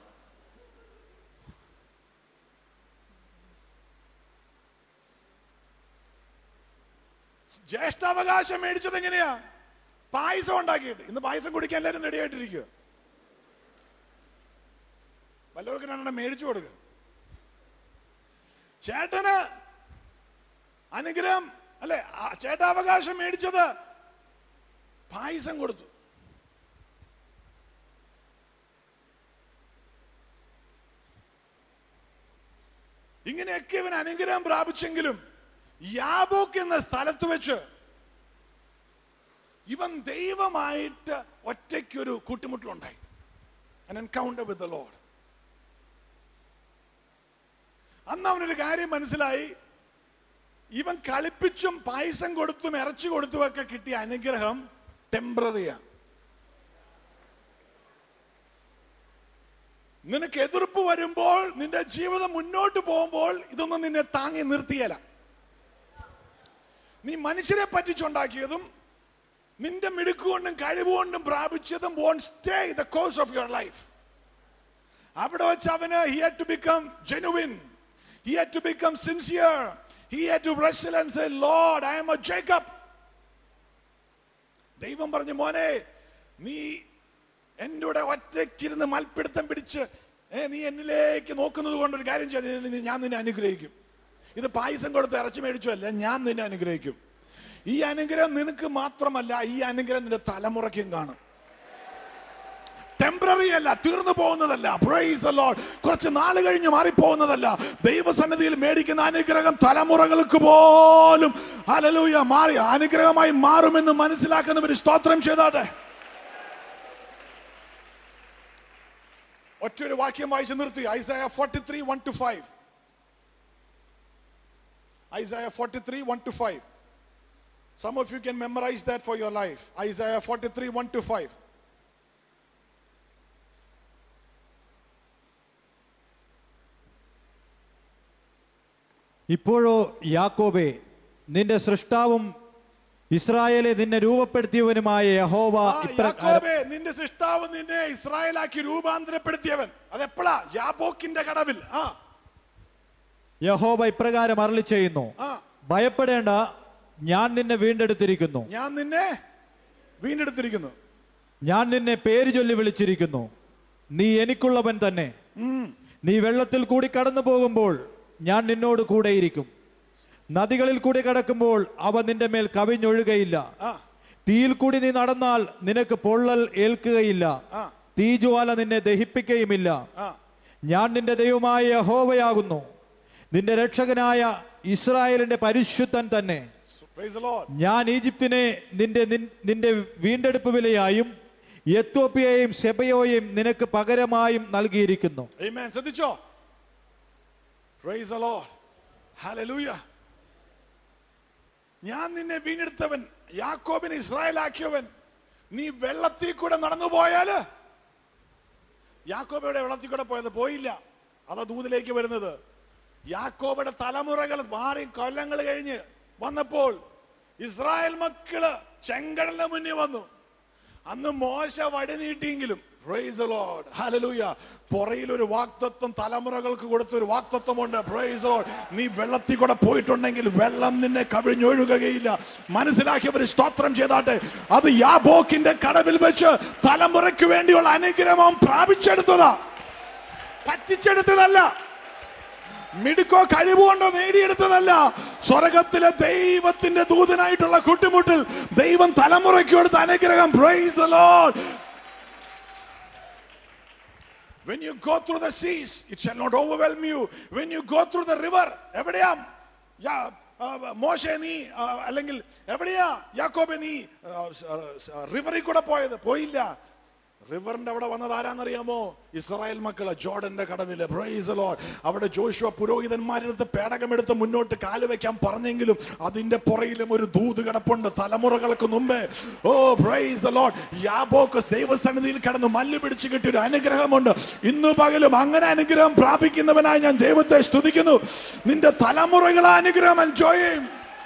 ജ്യേഷ്ഠാവകാശം മേടിച്ചത് എങ്ങനെയാ പായസം ഉണ്ടാക്കിയിട്ട് ഇന്ന് പായസം കുടിക്കാൻ എല്ലാവരും റെഡി ആയിട്ടിരിക്കുക വല്ലവർക്കും രണ്ടെണ്ണം മേടിച്ചു കൊടുക്കുക ചേട്ടന് അനുഗ്രഹം അല്ലെ ആ ചേട്ടാവകാശം മേടിച്ചത് പായസം കൊടുത്തു ഇങ്ങനെയൊക്കെ ഇവൻ അനുഗ്രഹം പ്രാപിച്ചെങ്കിലും യാബോക്ക് എന്ന സ്ഥലത്ത് വെച്ച് ഇവൻ ദൈവമായിട്ട് ഒറ്റയ്ക്കൊരു കൂട്ടുമുട്ടലുണ്ടായി an encounter with the Lord. അന്ന് അവനൊരു കാര്യം മനസ്സിലായി ഇവൻ കളിപ്പിച്ചും പായസം കൊടുത്തും ഇറച്ചി കൊടുത്തും ഒക്കെ കിട്ടിയ അനുഗ്രഹം ടെമ്പററിയാണ് നിനക്ക് എതിർപ്പ് വരുമ്പോൾ നിന്റെ ജീവിതം മുന്നോട്ട് പോകുമ്പോൾ ഇതൊന്നും നിന്നെ താങ്ങി നിർത്തിയല്ല നീ മനുഷ്യരെ പറ്റിച്ചുണ്ടാക്കിയതും നിന്റെ മിടുക്കുകൊണ്ടും കഴിവുകൊണ്ടും പ്രാപിച്ചതും won't stay the course of your life അവിടെ വെച്ച് അവന് he had to become genuine he had to become sincere he had to wrestle and say lord I am a Jacob ദൈവം പറഞ്ഞു മോനെ നീ എൻ്റെ കൂടെ ഒറ്റയ്ക്കിരുന്ന് മൽപ്പിടുത്തം പിടിച്ച് ഏ, നീ എന്നിലേക്ക് നോക്കുന്നത് കൊണ്ട് ഒരു കാര്യം ചെയ്ത് ഞാൻ നിന്നെ അനുഗ്രഹിക്കും ഇത് പായസം കൊടുത്ത് ഇറച്ചി മേടിച്ചു അല്ല ഞാൻ നിന്നെ അനുഗ്രഹിക്കും ഈ അനുഗ്രഹം നിനക്ക് മാത്രമല്ല ഈ അനുഗ്രഹം നിന്റെ തലമുറയ്ക്കും കാണും ടെമ്പററി അല്ല തീർന്നു പോകുന്നതല്ല പ്രൈസ് the Lord. കുറച്ച് നാൾ കഴിഞ്ഞ് മാറിപ്പോകുന്നതല്ല ദൈവസന്നിധിയിൽ മേടിക്കുന്ന അനുഗ്രഹം തലമുറകൾക്ക് പോലും ഹല്ലേലൂയ മാറി അനുഗ്രഹമായി മാറുമെന്ന് മനസ്സിലാക്കുന്നവർ സ്തോത്രം ചെയ്താട്ടെ ഒറ്റൊരു വാക്യം വായിച്ച് നിർത്തി Isaiah forty three one two five Isaiah forty three one two five Some of you can memorize that for your life. Isaiah 43, 1 to 5. ഇപ്പോഴോ യാക്കോബേ നിന്റെ സൃഷ്ടാവും ഇസ്രായേലെ നിന്നെ രൂപപ്പെടുത്തിയവനുമായ യഹോവ ആ, ഇപ്രകാരം യാക്കോബേ, നിന്റെ സൃഷ്ടാവ് നിന്നെ ഇസ്രായേലാക്കി രൂപാന്തരപ്പെടുത്തിയവൻ അതെപ്പോഴാ യാബോക്കിന്റെ കടവിൽ ആ യഹോവ ഇപ്രകാരം അരളി ചെയ്യുന്നു ആ ഭയപ്പെടേണ്ട ഞാൻ നിന്നെ വീണ്ടെടുത്തിരിക്കുന്നു ഞാൻ നിന്നെ വീണ്ടെടുത്തിരിക്കുന്നു ഞാൻ നിന്നെ പേര് ചൊല്ലി വിളിച്ചിരിക്കുന്നു നീ എനിക്കുള്ളവൻ തന്നെ ഉം. നീ വെള്ളത്തിൽ കൂടി കടന്നു പോകുമ്പോൾ ഞാൻ നിന്നോട് കൂടെയിരിക്കും നദികളിൽ കൂടി കടക്കുമ്പോൾ അവ നിന്റെ മേൽ കവിഞ്ഞൊഴുകയില്ല ആ തീയിൽ കൂടി നീ നടന്നാൽ നിനക്ക് പൊള്ളൽ ഏൽക്കുകയില്ല ആ തീജ്വാല നിന്നെ ദഹിപ്പിക്കുകയുമില്ല ആ ഞാൻ നിന്റെ ദൈവമായ യഹോവയാകുന്നു നിന്റെ രക്ഷകനായ ഇസ്രായേലിന്റെ പരിശുദ്ധൻ തന്നെ Praise the Lord. ഞാൻ ഈജിപ്തിനെ നിന്റെ നിൻ- നിന്റെ വീണ്ടെടുപ്പ് വിലയായും എത്തോപ്യയെയും സെബയോയും നിനക്ക് പകരമായും നൽകിയിരിക്കുന്നു Amen. ശ്രദ്ധിച്ചോ Praise the Lord. Hallelujah. ഞാൻ നിന്നെ വീണ്ടെടുത്തവൻ യാക്കോബിനെ ഇസ്രായേലാക്കിയവൻ നീ വെള്ളത്തിൽ കൂടെ നടന്നു പോയാല് യാക്കോബ് എവിടെ വെള്ളത്തിൽ കൂടെ പോയത് പോയില്ല അതാ ദൂതിലേക്ക് വരുന്നത് യാക്കോബയുടെ തലമുറകൾ മാറി കൊല്ലങ്ങൾ കഴിഞ്ഞ് വന്നപ്പോൾ ഇസ്രായേൽ മക്കള് ചെങ്കടലിന് മുന്നിൽ വന്നു അന്ന് മോശ വടി നീട്ടിയെങ്കിലും Praise the Lord. Hallelujah. പുറയിൽ ഒരു വാക്തത്വം തലമുറകൾക്ക് കൊടുത്ത ഒരു വാക്തത്വമുണ്ട് Praise the Lord. നീ വെള്ളത്തിൽ കൂടെ പോയിട്ടുണ്ടെങ്കിൽ വെള്ളം നിന്നെ കവിഞ്ഞൊഴുകുകയില്ല മനസ്സിലാക്കിയവർ സ്തോത്രം ചെയ്താട്ടെ അത് യാബോക്കിന്റെ കടവിൽ വെച്ച് തലമുറയ്ക്ക് വേണ്ടിയുള്ള അനുഗ്രഹം പ്രാപിച്ചെടുത്തതാ പറ്റിച്ചെടുത്തതല്ല മിടുക്കോ കഴിവുകൊണ്ടോ നേടിയെടുത്തതല്ല സ്വർഗത്തിലെ ദൈവത്തിന്റെ ദൂതനായിട്ടുള്ള കൂട്ടുമുട്ടിൽ ദൈവം തലമുറയ്ക്ക് കൊടുത്ത അനുഗ്രഹം Praise the Lord. When you go through the seas, it shall not overwhelm you. When you go through the river, എവിടെയാ യാ- ആ, മോശെ നീ ആ, അല്ലെങ്കിൽ എവിടെയാ യാക്കോബെ നീ റിവറിൽ കൂടെ പോയത് പോയില്ല റിവറിന്റെ അവിടെ വന്നത് ആരാന്നറിയാമോ ഇസ്രായേൽ മക്കള് ജോർഡന്റെ കടവില് പ്രൈസ് ലോഡ് അവിടെ ജോഷുവ പുരോഹിതന്മാരെടുത്ത് പേടകമെടുത്ത് മുന്നോട്ട് കാല് വെക്കാൻ പറഞ്ഞെങ്കിലും അതിന്റെ പുറയിലും ഒരു ദൂത് കിടപ്പുണ്ട് തലമുറകൾക്ക് മുമ്പേ ഓ പ്രൈസ് ലോഡ് യാബോക്ക് ദൈവസന്നിധിയിൽ കിടന്ന് മല്ല് പിടിച്ചു കിട്ടിയ ഒരു അനുഗ്രഹമുണ്ട് ഇന്ന് പകലും അങ്ങനെ അനുഗ്രഹം പ്രാപിക്കുന്നവനായി ഞാൻ ദൈവത്തെ സ്തുതിക്കുന്നു നിന്റെ തലമുറകൾ ആ അനുഗ്രഹം എൻജോയ് ചെയ്യും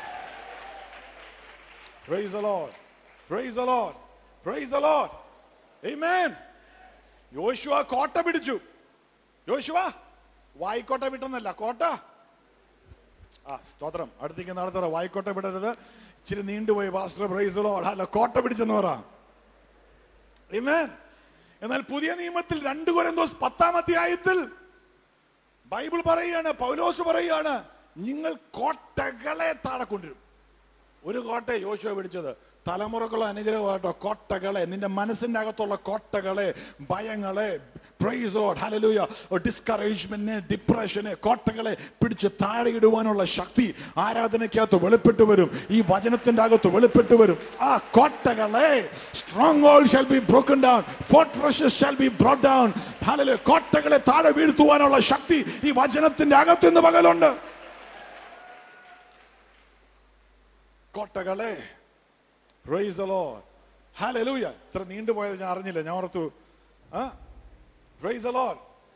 Praise the Lord. Praise the Lord. Praise the Lord. Amen. യോശുവ കോട്ട പിടിച്ചു യോശുവ വായിക്കോട്ട വിട്ടെന്നല്ല കോട്ട ആ സ്തോത്രം അടുത്തേക്ക് നടത്തറ വായിക്കോട്ട വിടരുത് ഇച്ചിരി നീണ്ടുപോയി പാസ്റ്റർ പ്രൈസ് ലോഡ് അല്ല കോട്ട പിടിച്ചെന്ന് പറ Amen. എന്നാൽ പുതിയ നിയമത്തിൽ രണ്ട് കൊരന്തോസ് പത്താം അധ്യായത്തിൽ ബൈബിൾ പറയുകയാണ് പൗലോസ് പറയുകയാണ് നിങ്ങൾ കോട്ടകളെ താഴെ കൊണ്ടുവരും ഒരു കോട്ടയെ യോശുവ പിടിച്ചത് തലമുറക്കുള്ള അനുഗ്രഹമായിട്ടോ കോട്ടകളെ നിന്റെ മനസ്സിന്റെ അകത്തുള്ള കോട്ടകളെ ഭയങ്ങളെ പ്രൈസോ ഹലലൂയ ഡിസ്കറേജ്മെന്റിനെ ഡിപ്രഷനെ കോട്ടകളെ പിടിച്ച് താഴെ ഇടുവാനുള്ള ശക്തി ആരാധനയ്ക്കകത്ത് വെളിപ്പെട്ടു വരും ഈ വചനത്തിന്റെ അകത്ത് വെളിപ്പെട്ടു വരും ആ കോട്ടകളെ stronghold shall be broken down fortresses shall be brought down hallelujah കോട്ടകളെ താഴെ വീഴ്ത്തുവാനുള്ള ശക്തി ഈ വചനത്തിന്റെ അകത്ത് ഇന്ന് പകലുണ്ട് കോട്ടകളെ പ്രൈസ് the Lord. Hallelujah. ഇത്ര നീണ്ടുപോയത് ഞാൻ അറിഞ്ഞില്ല ഞാൻ ഓർത്തു ആ praise the Lord.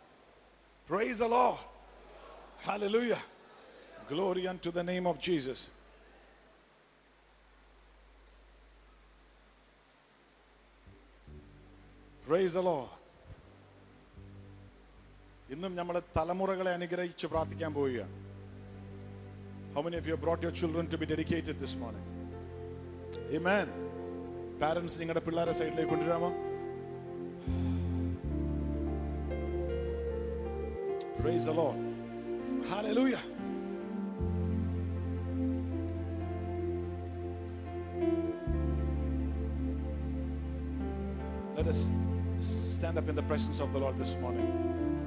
Praise the Lord. Hallelujah. Glory unto the name of Jesus. Praise the Lord. ഇന്നും നമ്മൾ തലമുറകളെ അനുഗ്രഹിച്ച് പ്രാർത്ഥിക്കാൻ പോവുകയാണ് How many of you have brought your children to be dedicated this morning? Amen. Parents നിങ്ങളുടെ പിള്ളേരെ സൈഡിലേക്ക് കൊണ്ടുവരാമോ Praise the Lord. Hallelujah. Let us stand up in the presence of the Lord this morning.